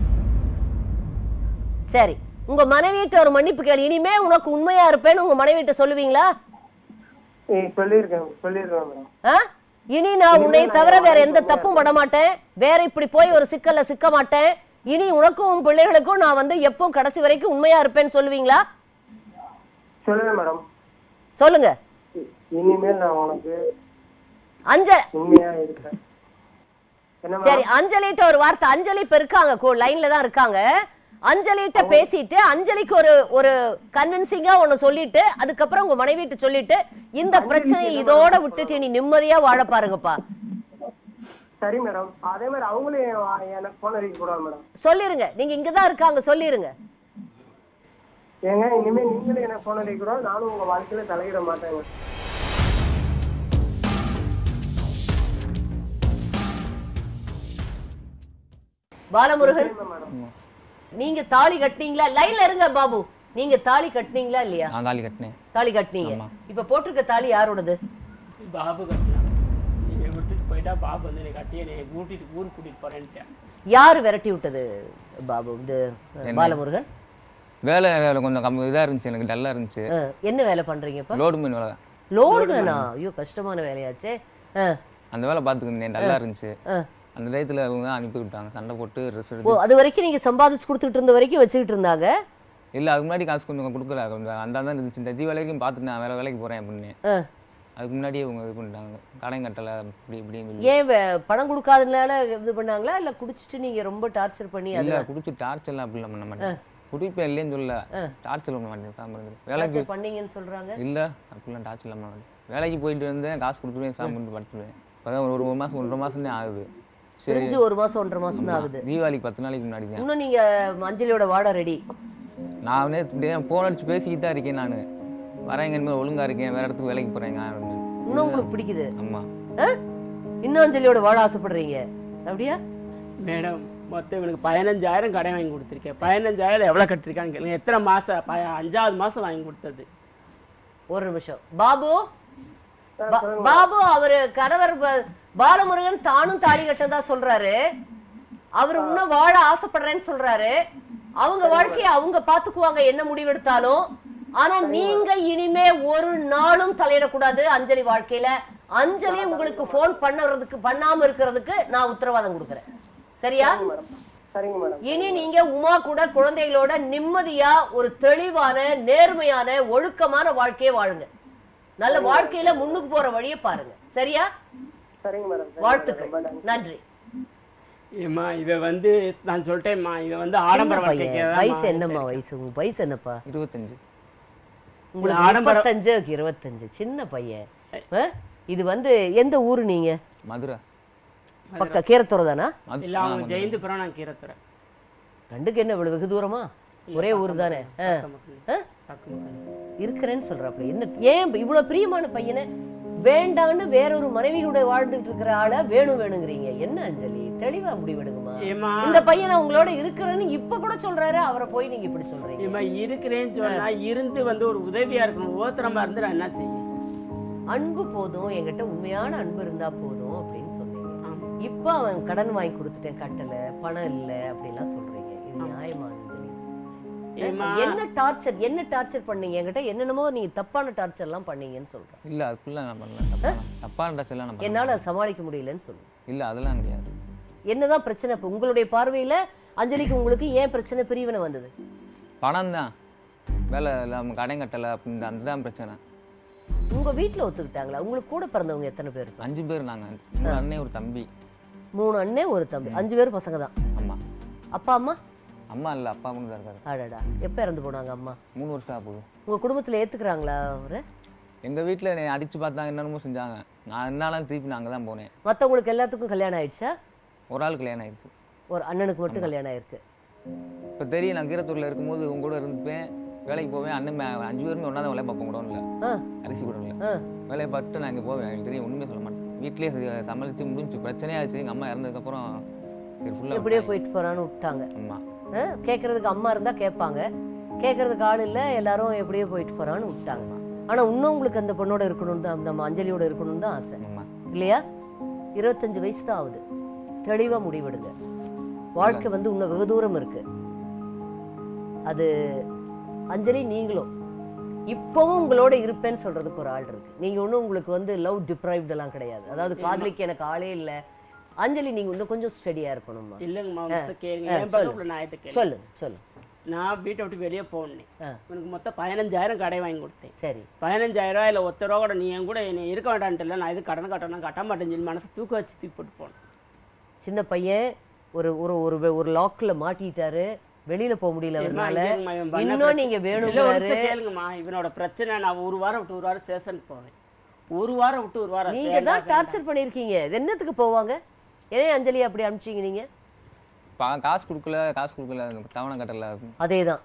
சரி உங்க மனைவிட்ட ஒரு மன்னிப்பு கேளு இனிமே உனக்கு உண்மையா இருப்பேன்னு உங்க மனைவிட்ட சொல்லுவீங்களா ஏய், சொல்லியிருக்கேன் சொல்லியிருக்கேன் மேடம் ஆ? இனி நான் உன்னை தவிர வேற எந்த தப்பும் பண்ண மாட்டேன் வேற இப்படி போய் ஒரு சிக்கல்ல சிக்க மாட்டேன் இனி உனக்கும் உன் பிள்ளைகளுக்கும் நான் வந்து எப்பவும் கடைசி வரைக்கும் உண்மையா இருப்பேன்னு சொல்லுவீங்களா சொல்லுவேன் மேடம் சொல்லுங்க இனிமேல் நான் உனக்கு அஞ்ச உண்மையா இருக்கேன் என்ன சரி மேடம் அஞ்சலிட்ட ஒரு வார்த்தை அஞ்சலி இப்ப இருக்காங்க லைன்ல தான் இருக்காங்க அஞ்சலிட்ட பேசிட்டு அஞ்சலிக்கு ஒரு ஒரு கன்வின்சிங்கா ஒண்ணு சொல்லிட்டு அதுக்கப்புறம் உங்க மனைவிட்டு சொல்லிட்டு இந்த பிரச்சனையை இதோட விட்டுட்டு நீ நிம்மதியா வாழ பாருங்கப்பா சரி மேடம் அதே மாதிரி அவங்களும் என் எனக்கு போன் அடிக்க கூடாது மேடம் சொல்லிருங்க நீங்க இங்கதான் இருக்காங்க சொல்லிருங்க ஏங்க இனிமே நீங்களும் எனக்கு போன் அடிக்க கூடாது நானும் உங்க வாழ்க்கையில தலையிட மாட்டேங்க பாலமுருகன் மேடம் நீங்க தாலி கட்டினீங்களா லைன்ல இருங்க பாபு நீங்க தாலி கட்டினீங்களா இல்லையா நான் தாலி கட்டினேன் தாலி கட்டினீங்க ஆமா. இப்ப போட்டிருக்க தாலி யாரோடது பாபு கட்டினான் நீங்கள் விட்டுட்டு போயிட்டா பாபு வந்து என்னை கட்டி என்னை கூட்டிட்டு ஊருக்கு கூட்டிட்டு போறேன்ட்டேன் யாரு விரட்டி விட்டது பாபு இது பாலமுருகன் வேலை வேலை கொஞ்சம் கம்மி இதாக இருந்துச்சு எனக்கு டல்லாக இருந்துச்சு அஹ், என்ன வேலை பண்றீங்க இப்ப லோடு மீன் வேலை லோடு வேணா ஐயோ கஷ்டமான வேலையாச்சே அஹ், அந்த வேலை பார்த்துக்கிருந்தேன் டல்லாக இருந்துச்சு அஹ். அந்த டயத்தில் அவங்க அனுப்பி விட்டாங்க சண்டை போட்டு ட்ரெஸ் ஓ எடுத்து அது வரைக்கும் நீங்க சம்பாதிச்சு கொடுத்துட்டு இருந்த வரைக்கும் வச்சுக்கிட்டு இருந்தாங்க இல்லை அதுக்கு முன்னாடி காசு கொஞ்சம் கொடுக்கல கொஞ்சம் அந்த தான் இருந்துச்சு இந்த ஜி வேலைக்கும் பார்த்துட்டு நான் வேறு வேலைக்கு போகிறேன் அப்படின்னு அஹ். அதுக்கு முன்னாடியே இவங்க இது பண்ணிட்டாங்க கடன் கட்டலை இப்படி இப்படின்னு சொல்லி ஏன் வே- பணம் கொடுக்காதனால இது பண்ணாங்களா இல்ல குடிச்சிட்டு நீங்க ரொம்ப டார்ச்சர் பண்ணி அது இல்லை குடிச்சு டார்ச்சர்லாம் அப்படிலாம் பண்ண மாட்டேன் குடிப்பேன் இல்லைன்னு சொல்ல டார்ச்சர் பண்ண மாட்டேன் சாமி இருந்து. வேலைக்கு torture பண்ணீங்கன்னு சொல்றாங்க இல்லை அப்படிலாம் டார்ச்சர்லாம் பண்ண மாட்டேன் வேலைக்கு போயிட்டு வந்தேன் காசு கொடுத்துருவேன் சாமி பண்ணிட்டு படுத்துருவேன் இப்போதான் ஒரு ஒரு மாதம் ஒன்றரை மாதம் தான் ஆகுது சரி தெரிஞ்சு ஒரு மாசம் ஒன்றரை மாசம் தான் ஆகுது தீபாவளிக்கு பத்து நாளைக்கு முன்னாடி தான் இன்னும் நீங்க அஞ்சலியோட வாடை ரெடி நான் வந்து ஃபோன் அடிச்சு பேசிக்கிட்டு தான் இருக்கேன் நான் வரேங்க இனிமேல் ஒழுங்கா இருக்கேன் வேற இடத்துக்கு வேலைக்கு போகிறேங்க அப்படின்னு இன்னும் உங்களுக்கு பிடிக்குது ஆமாம் அஹ்? இன்னும் அஞ்சலியோட வாழ ஆசைப்படுறீங்க அப்படியா மேடம் மொத்தம் இவனுக்கு பதினஞ்சாயிரம் கடன் வாங்கி கொடுத்துருக்கேன் பதினஞ்சாயிரம் எவ்வளோ கட்டிருக்கான்னு கேளுங்க எத்தனை மாதம் ப அஞ்சாவது மாதம் வாங்கி கொடுத்தது ஒரு நிமிஷம் பாபு பா- பாபு அவரு கணவர் ப- பாலமுருகன் தானும் தாலி கட்டதா சொல்றாரு அவர் இன்னும் வாழ ஆசைப்படுறேன்னு சொல்றாரு அவங்க வாழ்க்கைய அவங்க பாத்துக்குவாங்க என்ன முடிவெடுத்தாலும் ஆனா நீங்க இனிமே ஒரு நாளும் தலையிடக்கூடாது அஞ்சலி வாழ்க்கையில அஞ்சலி உங்களுக்கு போன் பண்ணறதுக்கு பண்ணாம இருக்கிறதுக்கு நான் உத்தரவாதம் கொடுக்குறேன் சரியா மேடம் சரிங்க மேடம் இனி நீங்க உமா கூட குழந்தைகளோட நிம்மதியா ஒரு தெளிவான நேர்மையான ஒழுக்கமான வாழ்க்கையை வாழுங்க நல்ல வாழ்க்கையில முன்னுக்கு போற வழியை பாருங்க சரியா சரிங்க மேடம் சரிங்க வாழ்த்துக்கள் மேடம். ரொம்ப நன்றி ஏம்மா இவன் வந்து நான் சொல்லிட்டேன்மா இவன் வந்து ஆடம்பர சின்ன வாழ்க்கைக்கு பையன். தான் வயசு என்னம்மா வயசு உங்க வயசு என்னப்பா இருபத்தஞ்சு உங்களுக்கு ஆடம்பர- முப்பத்தஞ்சு இருபத்தஞ்சு சின்ன பையன் ஆ? இது வந்து எந்த ஊரு நீங்க மதுரை பக்க கீரத்துறை தானா மது இல்லை அவங்க ஜெயந்திபுரம் நான் கீரத்துறை ரெண்டுக்கு என்ன இவ்வளவு வெகு தூரமா ஒரே ஊர் தானே ஆ. ஆ? பக்கம் இருக்கிறேன்னு சொல்றாப்புல என்ன ஏன் இவ்வளவு பிரியமான பையனை வேண்டான்னு வேறொரு மனைவியோட வாழ்ந்துட்டு இருக்கிற ஆளை வேணும் வேணுங்கிறீங்க என்ன அஞ்சலி தெளிவா முடிவெடுங்கம்மா ஏம்மா இந்த பையனை உங்களோட இருக்கிறேன்னு இப்ப கூட சொல்றாரு அவரை போய் நீங்க இப்படி சொல்றீங்க ஏம்மா இருக்கிறேன்னு சொன்னா இருந்து வந்து ஒரு உதவியா இருக்கணும் ஓத்திரமா இருந்து நான் என்ன செய்ய அன்பு போதும் என்கிட்ட உண்மையான அன்பு இருந்தா போதும் அப்படின்னு சொன்னீங்க ஆமா. இப்ப அவன் கடன் வாங்கி கொடுத்துட்டேன் கட்டல பணம் இல்ல அப்படிலாம் சொல்றீங்க இது நியாயமா அஞ்சலி ஏம்மா என்ன டார்ச்சர் என்ன டார்ச்சர் பண்ணீங்க என்கிட்ட என்னென்னமோ நீங்க தப்பான டார்ச்சர் எல்லாம் பண்ணீங்கன்னு சொல்றேன் இல்லை அதுக்குள்ளே நான் பண்ணல தப்பான தப்பான டச்செல்லாம் நான் பண்ணல என்னால அதை சமாளிக்க முடியலன்னு சொல்லுங்க இல்லை அதெல்லாம் கிடையாது என்னதான் பிரச்சனை இப்போ உங்களுடைய பார்வையில அஞ்சலிக்கு உங்களுக்கு ஏன் பிரச்சனை பிரிவினை வந்தது பணம் தான் வேலை இல்லாமல் கடன் கட்டலை அப்படின்னு அந்த தான் பிரச்சனை உங்க வீட்ல ஒத்துக்கிட்டாங்களா உங்களுக்கு கூட பிறந்தவங்க எத்தனை பேர் இருப்பாங்க? அஞ்சு பேர் நாங்கள் மூணு அண்ணன் ஒரு தம்பி மூணு அண்ணன் ஒரு தம்பி அஞ்சு பேர் பசங்க தான் ஆமாம் அப்பா அம்மா அம்மா இல்லை அப்பா மட்டும் தான் இருக்காரு அடடா எப்ப இறந்து போனாங்க அம்மா மூணு வருஷம் ஆக போகுது உங்க குடும்பத்துல ஏத்துக்கிறாங்களா அவரு எங்கள் வீட்டில் என்னை அடித்து பார்த்தாங்க என்னென்னமோ செஞ்சாங்க நான் என்னாலும் திருப்பி நான் அங்கே தான் போனேன் மத்தவங்களுக்கு எல்லாத்துக்கும் கல்யாணம் ஆயிடுச்சா ஒரு ஆள் கல்யாணம் ஆயிருக்கு ஒரு அண்ணனுக்கு மட்டும் கல்யாணம் ஆயிருக்கு இப்போ தெரியும் நான் கீரத்தூரில் இருக்கும்போது உங்க கூட இருந்துப்பேன் வேலைக்கு போவேன் அண்ணன் மே- அஞ்சு பேருமே ஒன்றா தான் வேலை பார்ப்போம் கூட இல்லை ஆ அரிசி கூட இல்லை ஆ வேலையை பார்த்துட்டு நான் இங்கே போவேன் எனக்கு தெரியும் ஒன்றுமே சொல்ல மாட்டேன் வீட்லேயே ச- சமாளித்து முடிஞ்சு பிரச்சனையாச்சு எங்கள் அம்மா இறந்ததுக்கப்புறம் சரி ஃபுல்லாக எப்படியோ போயிட்டு போறான்னு விட்டாங்க ஆமாம் ஆ? கேட்கறதுக்கு அம்மா இருந்தா கேட்பாங்க கேட்கறதுக்கு ஆள் இல்ல எல்லாரும் எப்படியோ போயிட்டு போறான்னு விட்டாங்க ஆனா இன்னும் உங்களுக்கு அந்த பொண்ணோட இருக்கணும் தான் நம்ம அஞ்சலியோட இருக்கணும்னு தான் ஆசை ஆமாம் இல்லையா இருபத்தஞ்சு வயசு தான் ஆகுது தெளிவா முடிவெடுங்க வாழ்க்கை வந்து இன்னும் வெகு தூரம் இருக்கு அது அஞ்சலி நீங்களும் இப்பவும் உங்களோட இருப்பேன்னு சொல்றதுக்கு ஒரு ஆள் இருக்கு நீங்க ஒன்றும் உங்களுக்கு வந்து லவ் டிப்ரைவ்ட் எல்லாம் கிடையாது அதாவது காதலிக்கு எனக்கு ஆளே இல்ல அஞ்சலி நீங்க இன்னும் கொஞ்சம் ஸ்டடியா இருக்கணும்மா இல்லைங்கம்மா ஒரு நிமிஷம் கேளுங்க ஆ, என் பக்கத்துல நான் இதை கேளு சொல்லு சொல்லு நான் வீட்டை விட்டு வெளியே போனேன் ஆ. உனக்கு மொத்தம் பதினஞ்சாயிரம் கடை வாங்கி கொடுத்தேன் சரி பதினஞ்சாயிரம் ரூபாய் இல்லை ஒத்த ரூபா கூட நீ என் கூட என்னை இருக்க வேண்டான்ட்டு நான் இது கடன் கட்டணும் கட்ட மாட்டேன்னு சொல்லி மனசு தூக்க வச்சு தூக்கி போட்டு போனேன் சின்ன பையன் ஒரு ஒரு ஒரு வெ- ஒரு லாக்கில் மாட்டிட்டாரு வெளியில போக முடியல ஏம்மா, அவர்னால இங்கேங்கம்மா, இவன் பண்ண இன்னும் பிரச்சனை- நீங்க இல்ல, ஒரு வேணுங்கிறாரு நிமிஷம் கேளுங்கம்மா இவனோட பிரச்சனை நான் ஒரு வாரம் விட்டு ஒரு வாரம் ஸ்டேஷனுக்கு போவேன் ஒரு வாரம் விட்டு ஒரு வாரம் நீங்க வேண்டாம், தான் டார்ச்சர் பண்ணிருக்கீங்க இது என்னத்துக்கு போவாங்க ஏன் அஞ்சலி அப்படி அனுப்பிச்சீங்க நீங்க பா காசு கொடுக்கல காசு கொடுக்கல தவணை கட்டல அதேதான்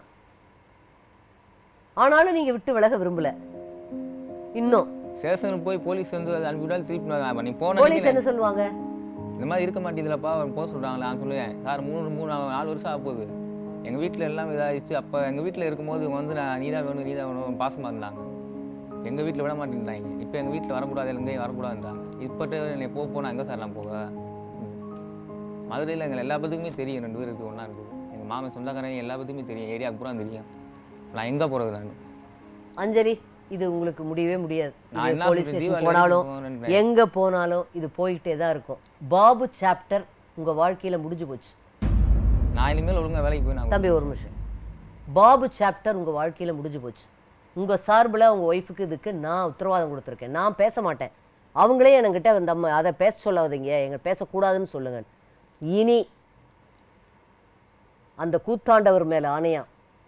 ஆனாலும் நீங்க விட்டு விலக விரும்பல இன்னும் ஸ்டேஷனுக்கு போய் போலீஸ் வந்து அதை அனுப்பிவிட்டாலும் திருப்பி நான் நீ போன போலீஸ் என்ன சொல்லுவாங்க இந்த மாதிரி இருக்க மாட்டேங்குதுலப்பா போக சொல்கிறாங்களா நான் சொல்லுவேன் சார் மூணு மூணு நாலு வருஷம் ஆக போகுது எங்கள் வீட்டில் எல்லாம் இதாகிடுச்சு அப்போ எங்கள் வீட்டில் இருக்கும்போது இவங்க வந்து நான் நீ தான் வேணும் நீ தான் வேணும் பாசமாக இருந்தாங்க எங்கள் வீட்டில் விட மாட்டேன்ட்டாங்க இப்போ எங்கள் வீட்டில் வரக்கூடாது எங்கேயும் வரக்கூடாதுன்றாங்க இப்போட்டு என்னை போக போனால் எங்கே சார் நான் போக மதுரையில் எங்கள் எல்லா பத்துக்குமே தெரியும் ரெண்டு பேர் இருக்குது ஒன்றா இருக்குது எங்கள் மாமன் சொந்தக்காரங்க எல்லா பத்துக்குமே தெரியும் ஏரியாவுக்கு பூரா தெரியும் நான் எங்கே போகிறது நான் அஞ்சலி இது உங்களுக்கு முடியவே முடியாது நான் இது என்ன போலீஸ் சொல்றேன், ஸ்டேஷன் தீபாவளி போனாலும் வரைக்கும் எங்க போனாலும் இது போயிட்டே தான் இருக்கும் பாபு சாப்டர் உங்க வாழ்க்கையில முடிஞ்சு போச்சு நான் இனிமேல் ஒழுங்காக வேலைக்கு போய் நான் தம்பி ஒரு நிமிஷம் பாபு சாப்டர் உங்க வாழ்க்கையில முடிஞ்சு போச்சு உங்க சார்புல உங்க ஒய்ஃபுக்கு இதுக்கு நான் உத்தரவாதம் கொடுத்துருக்கேன் நான் பேச மாட்டேன் அவங்களே என்கிட்ட அந்த அம்மா அதை பேச சொல்லாதீங்க எங்க பேசக்கூடாதுன்னு சொல்லுங்க இனி அந்த கூத்தாண்டவர் மேல ஆணையா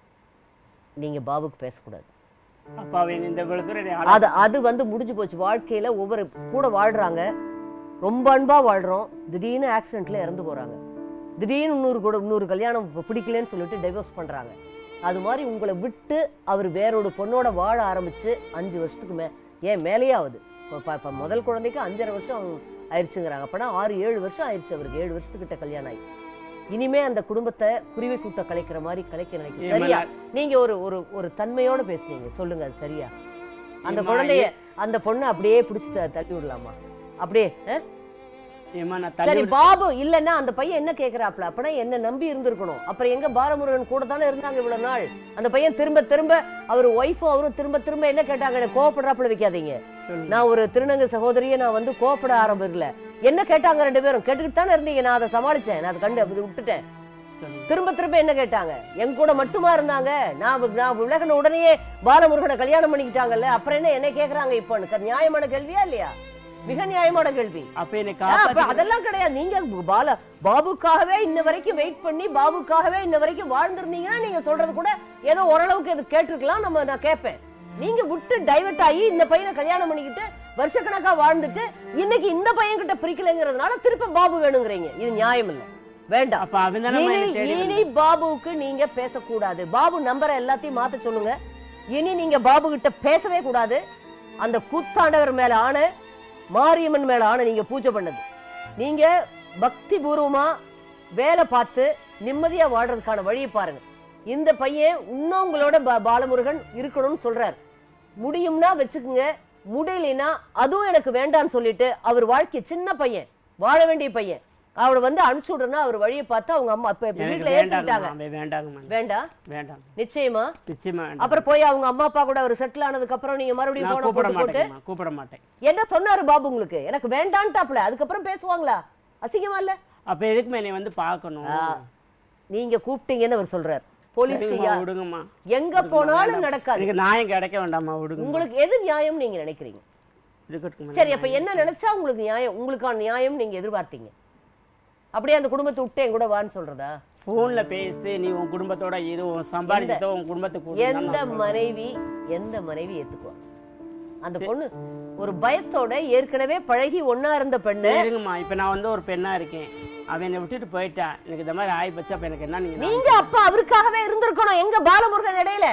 நீங்க பாபுக்கு பேசக்கூடாது அப்பா அவன் இந்த விழுத்துல என்னை ஆள- அது அது வந்து முடிஞ்சு போச்சு வாழ்க்கையில ஒவ்வொரு கூட வாழ்றாங்க ரொம்ப அன்பா வாழ்றோம் திடீர்னு ஆக்சிடென்ட்ல இறந்து போறாங்க திடீர்னு இன்னொரு கூட இன்னொரு கல்யாணம் பி- பிடிக்கலன்னு சொல்லிட்டு டைவர்ஸ் பண்றாங்க அது மாதிரி உங்களை விட்டு அவர் வேறொரு பொண்ணோட வாழ ஆரம்பிச்சு அஞ்சு வருஷத்துக்கு மே ஏன் மேலேயே ஆகுது இப்போ ப- இப்ப முதல் குழந்தைக்கு அஞ்சரை வருஷம் ஆயிடுச்சுங்கிறாங்க அப்பனா ஆறு ஏழு வருஷம் ஆயிடுச்சு அவருக்கு ஏழு வருஷத்துக்கிட்ட கல்யாணம் ஆகி இனிமே அந்த குடும்பத்தை குருவி கூட்ட கலைக்கிற மாதிரி கலைக்க நினைக்கிறேன் ஏம்மா, சரியா நீங்க ஒரு ஒரு ஒரு தன்மையோட பேசுனீங்க சொல்லுங்க அது சரியா அந்த ஏம்மா, குழந்தைய அந்த பொண்ணை அப்படியே பிடிச்சி த- தள்ளி விடலாமா அப்படியே ஆ? ஏம்மா நான் சரி தள்ளி பாபு இல்லன்னா அந்த பையன் என்ன கேக்குறாப்ல அப்பனா என்ன நம்பி இருந்திருக்கணும் அப்புறம் எங்க பாலமுருகன் கூட தானே இருந்தாங்க இவ்வளவு நாள் அந்த பையன் திரும்ப திரும்ப அவர் ஒய்ஃபும் அவரும் திரும்ப திரும்ப என்ன கேட்டாங்க என்ன கோவப்படுறாப்புல வைக்காதீங்க சொல்லுங்க. நான் ஒரு திருநங்கை சகோதரியை நான் வந்து கோவப்பட ஆரம்பிக்கல என்ன கேட்டாங்க ரெண்டு பேரும் கேட்டுக்கிட்டு தானே இருந்தீங்க நான் அதை சமாளிச்சேன் நான் அதை கண்டு அப்படி விட்டுட்டேன் சொல்லுங்க. திரும்ப திரும்ப என்ன கேட்டாங்க என் கூட மட்டுமா இருந்தாங்க நான் நான் விலகின உடனே பாலமுருகனை கல்யாணம் பண்ணிக்கிட்டாங்கல்ல அப்புறம் என்ன என்ன கேக்குறாங்க இப்போ நியாயமான கேள்வியா இல்லையா மிக நியாயமான கேள்வி அப்ப என்னை ஆ, அப்ப காப்பாத்தி அதெல்லாம் கிடையாது நீங்க பால பாபுக்காகவே இன்ன வரைக்கும் வெயிட் பண்ணி பாபுக்காகவே இன்ன வரைக்கும் வாழ்ந்திருந்தீங்கன்னா நீங்க சொல்றது கூட ஏதோ ஓரளவுக்கு இது கேட்டிருக்கலாம் நம்ம நான் கேட்பேன் நீங்க விட்டு டைவர்ட் ஆகி இந்த பையனை கல்யாணம் பண்ணிக்கிட்டு வருஷக்கணக்கா வாழ்ந்துட்டு இன்னைக்கு இந்த பையன் கிட்ட பிரிக்கலைங்கிறதுனால திருப்பி பாபு வேணுங்கிறீங்க இது நியாயம் இல்ல வேண்டாம் அப்ப அவன் தானே இனி என்னை தேடி இனி பாபுவுக்கு நீங்க பேசக்கூடாது பாபு நம்பரை எல்லாத்தையும் மாத்த சொல்லுங்க இனி நீங்க பாபு கிட்ட பேசவே கூடாது அந்த கூத்தாண்டவர் மேல ஆணை மாரியம்மன் மேல ஆணை நீங்க பூஜை பண்ணது நீங்க பக்தி பூர்வமா வேலை பார்த்து நிம்மதியா வாழ்றதுக்கான வழியை பாருங்க இந்த பையன் இன்னும் உங்களோட பா- பாலமுருகன் இருக்கணும்னு சொல்றார் முடியும்னா வச்சுக்குங்க முடியலைன்னா அதுவும் எனக்கு வேண்டாம்னு சொல்லிட்டு அவர் வாழ்க்கை சின்ன பையன் வாழ வேண்டிய பையன் அவரை வந்து அனுப்பிச்சு விடுறேன்னா அவர் வழியை பார்த்து அவங்க அம்மா இப்ப இப்ப எனக்கு வீட்டுல வேண்டாங்க ஏத்துக்கிட்டாங்க அவன் வேண்டாங்கம்மா வேண்டாம் வேண்டாம் நிச்சயமா நிச்சயமா வேண்டாம் அப்புறம் போய் அவங்க அம்மா அப்பா கூட அவர் செட்டில் ஆனதுக்கு அப்புறம் நீங்க மறுபடியும் நான் போன கூப்பிட போட்டு போட்டு மாட்டேன் கூப்பிட மாட்டேன் என்ன சொன்னாரு பாபு உங்களுக்கு எனக்கு வேண்டான்ட்டாப்ல அதுக்கப்புறம் பேசுவாங்களா அசிங்கமா இல்ல அப்ப எதுக்குமே என்னை வந்து பார்க்கணும் ஆ, நீங்க கூப்பிட்டீங்கன்னு அவர் சொல்றாரு போலீஸ் சரிங்கம்மா, விடுங்கம்மா எங்க போனாலும் நடக்காது எனக்கு நியாயம் கிடைக்க வேண்டாம்மா விடுங்க உங்களுக்கு எது நியாயம் நீங்க நினைக்கிறீங்க இருக்கட்டும் சரி அப்ப என்ன நினைச்சா உங்களுக்கு நியாயம் உங்களுக்கான நியாயம் நீங்க எதிர்பார்த்தீங்க அப்படியே அந்த குடும்பத்தை விட்டு என் கூட வான்னு சொல்றதா போன்ல பேசி நீ உன் குடும்பத்தோட இரு உன் சம்பாதிச்சத உன் குடும்பத்துக்கு கொடுன்னு தான் எந்த நான் சொல்றேன். மனைவி எந்த மனைவி ஏத்துக்குவா அந்த பொண்ணு ஒரு பயத்தோட ஏற்கனவே பழகி ஒண்ணா இருந்த பெண்ணு சரிங்கம்மா இப்ப நான் வந்து ஒரு பெண்ணா இருக்கேன் அவன் என்னை விட்டுட்டு போயிட்டான் எனக்கு இந்த மாதிரி ஆயிப்போச்சு அப்ப எனக்கு என்ன நீங்க நான் நீங்க அப்ப அவருக்காகவே இருந்திருக்கணும் எங்க பாலமுருகன் இடையில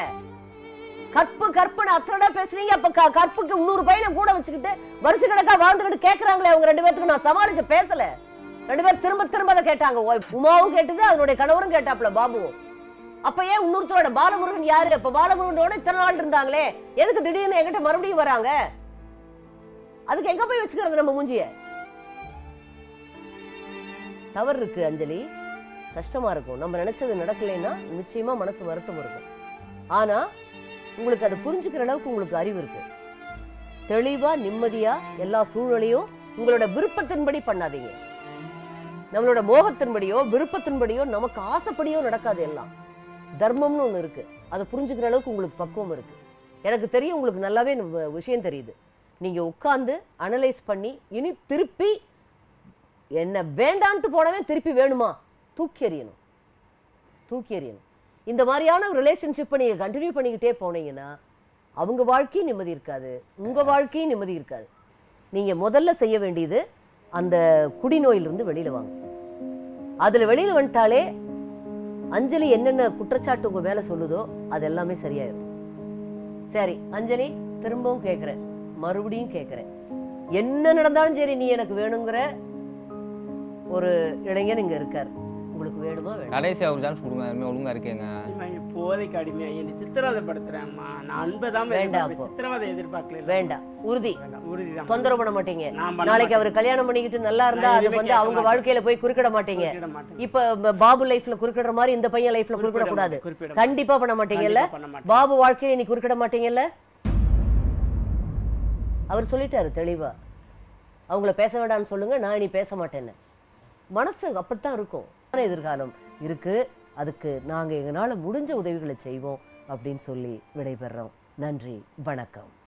கற்பு கற்பனை அத்தனை பேசுறீங்க அப்ப க- கற்புக்கு இன்னொரு பையனை கூட வச்சுக்கிட்டு வருஷ கணக்கா வாழ்ந்துகிட்டு கேக்குறாங்களே அவங்க ரெண்டு பேத்துக்கு நான் சமாளிச்சு பேசல ரெண்டு பேரும் திரும்ப திரும்ப அதை கேட்டாங்க ஒய்- உமாவும் கேட்டது அதனுடைய கணவரும் கேட்டாப்ல பாபுவும் அப்ப ஏன் இன்னொருத்தரோட பாலமுருகன் யாரு அப்ப பாலமுருகனோட இத்தனை நாள் இருந்தாங்களே எதுக்கு திடீர்னு என்கிட்ட மறுபடியும் வராங்க அதுக்கு எங்க போய் வச்சுக்கிறது நம்ம மூஞ்சிய தவறு இருக்கு அஞ்சலி கஷ்டமா இருக்கும் நம்ம நினைச்சது நடக்கலைன்னா நிச்சயமா மனசு வருத்தம் இருக்கும் ஆனா உங்களுக்கு அதை புரிஞ்சுக்கிற அளவுக்கு உங்களுக்கு அறிவு இருக்கு தெளிவா நிம்மதியா எல்லா சூழ்நிலையும் உங்களோட விருப்பத்தின்படி பண்ணாதீங்க நம்மளோட மோகத்தின்படியோ விருப்பத்தின்படியோ நமக்கு ஆசைப்படியோ நடக்காது எல்லாம் தர்மம்னு ஒண்ணு இருக்கு அதை புரிஞ்சுக்கிற அளவுக்கு உங்களுக்கு பக்குவம் இருக்கு எனக்கு தெரியும் உங்களுக்கு நல்லாவே ந- விஷயம் தெரியுது நீங்க உட்கார்ந்து அனலைஸ் பண்ணி இனி திருப்பி என்ன வேண்டான்ட்டு போனவன் திருப்பி வேணுமா தூக்கி எறியணும் தூக்கி எறியணும் இந்த மாதிரியான ரிலேஷன்ஷிப்பை நீங்க கண்டினியூ பண்ணிக்கிட்டே போனீங்கன்னா அவங்க வாழ்க்கையும் நிம்மதி இருக்காது உங்க வாழ்க்கையும் நிம்மதி இருக்காது நீங்க முதல்ல செய்ய வேண்டியது அந்த குடிநோயிலிருந்து வெளியில வாங்க அதுல வெளியில வந்துட்டாலே அஞ்சலி என்னென்ன குற்றச்சாட்டு உங்க மேல சொல்லுதோ அது எல்லாமே சரியாயிடும் சரி அஞ்சலி திரும்பவும் கேட்குறேன் மறுபடியும் கேட்குறேன் என்ன நடந்தாலும் சரி நீ எனக்கு வேணுங்கிற ஒரு இளைஞன் இங்க இருக்கார் உங்களுக்கு வேணுமா வேணும் கடைசியாக ஒரு சான்ஸ் கொடுங்க இனிமேல் ஒழுங்கா இருக்கேங்க அம்மா, இப்போதைக்கு அடிமையா என்னை சித்திரவதைப்படுத்துறேன்மா நான் அன்பை தான் வேண்டாம் எதிர்பார்க்கிறேன். அப்போ. சித்திரவதை எதிர்பார்க்கல வேண்டாம் உறுதி உறுதிதான் தொந்தரவு பண்ண மாட்டீங்க நான் பண்ண நாளைக்கு அவர் கல்யாணம் பண்ணிக்கிட்டு நல்லா இருந்தா நான் அது எதுவுமே வந்து கேட்க அவங்க மாட்டேன். வாழ்க்கையில போய் குறுக்கிட மாட்டீங்க குறிப்பிட மாட்டேன் இப்ப ப- பாபு லைஃப்ல குறுக்கிடுற மாதிரி இந்த பையன் லைஃப்ல குறுக்கிட கூடாது குறிப்பிட கண்டிப்பா பண்ண மாட்டீங்கல்ல கண்டிப்பா பண்ண மாட்டேன். பாபு வாழ்க்கையில நீ குறுக்கிட மாட்டீங்கல்ல அவர் சொல்லிட்டாரு தெளிவா அவங்கள பேச வேண்டாம்னு சொல்லுங்க நான் இனி பேச மாட்டேன்னு மனசு அப்படித்தான் இருக்கும் ஆனா எதிர்காலம் இருக்கு அதுக்கு நாங்க எங்களால முடிஞ்ச உதவிகளை செய்வோம் அப்படின்னு சொல்லி விடைபெறுறோம் நன்றி வணக்கம்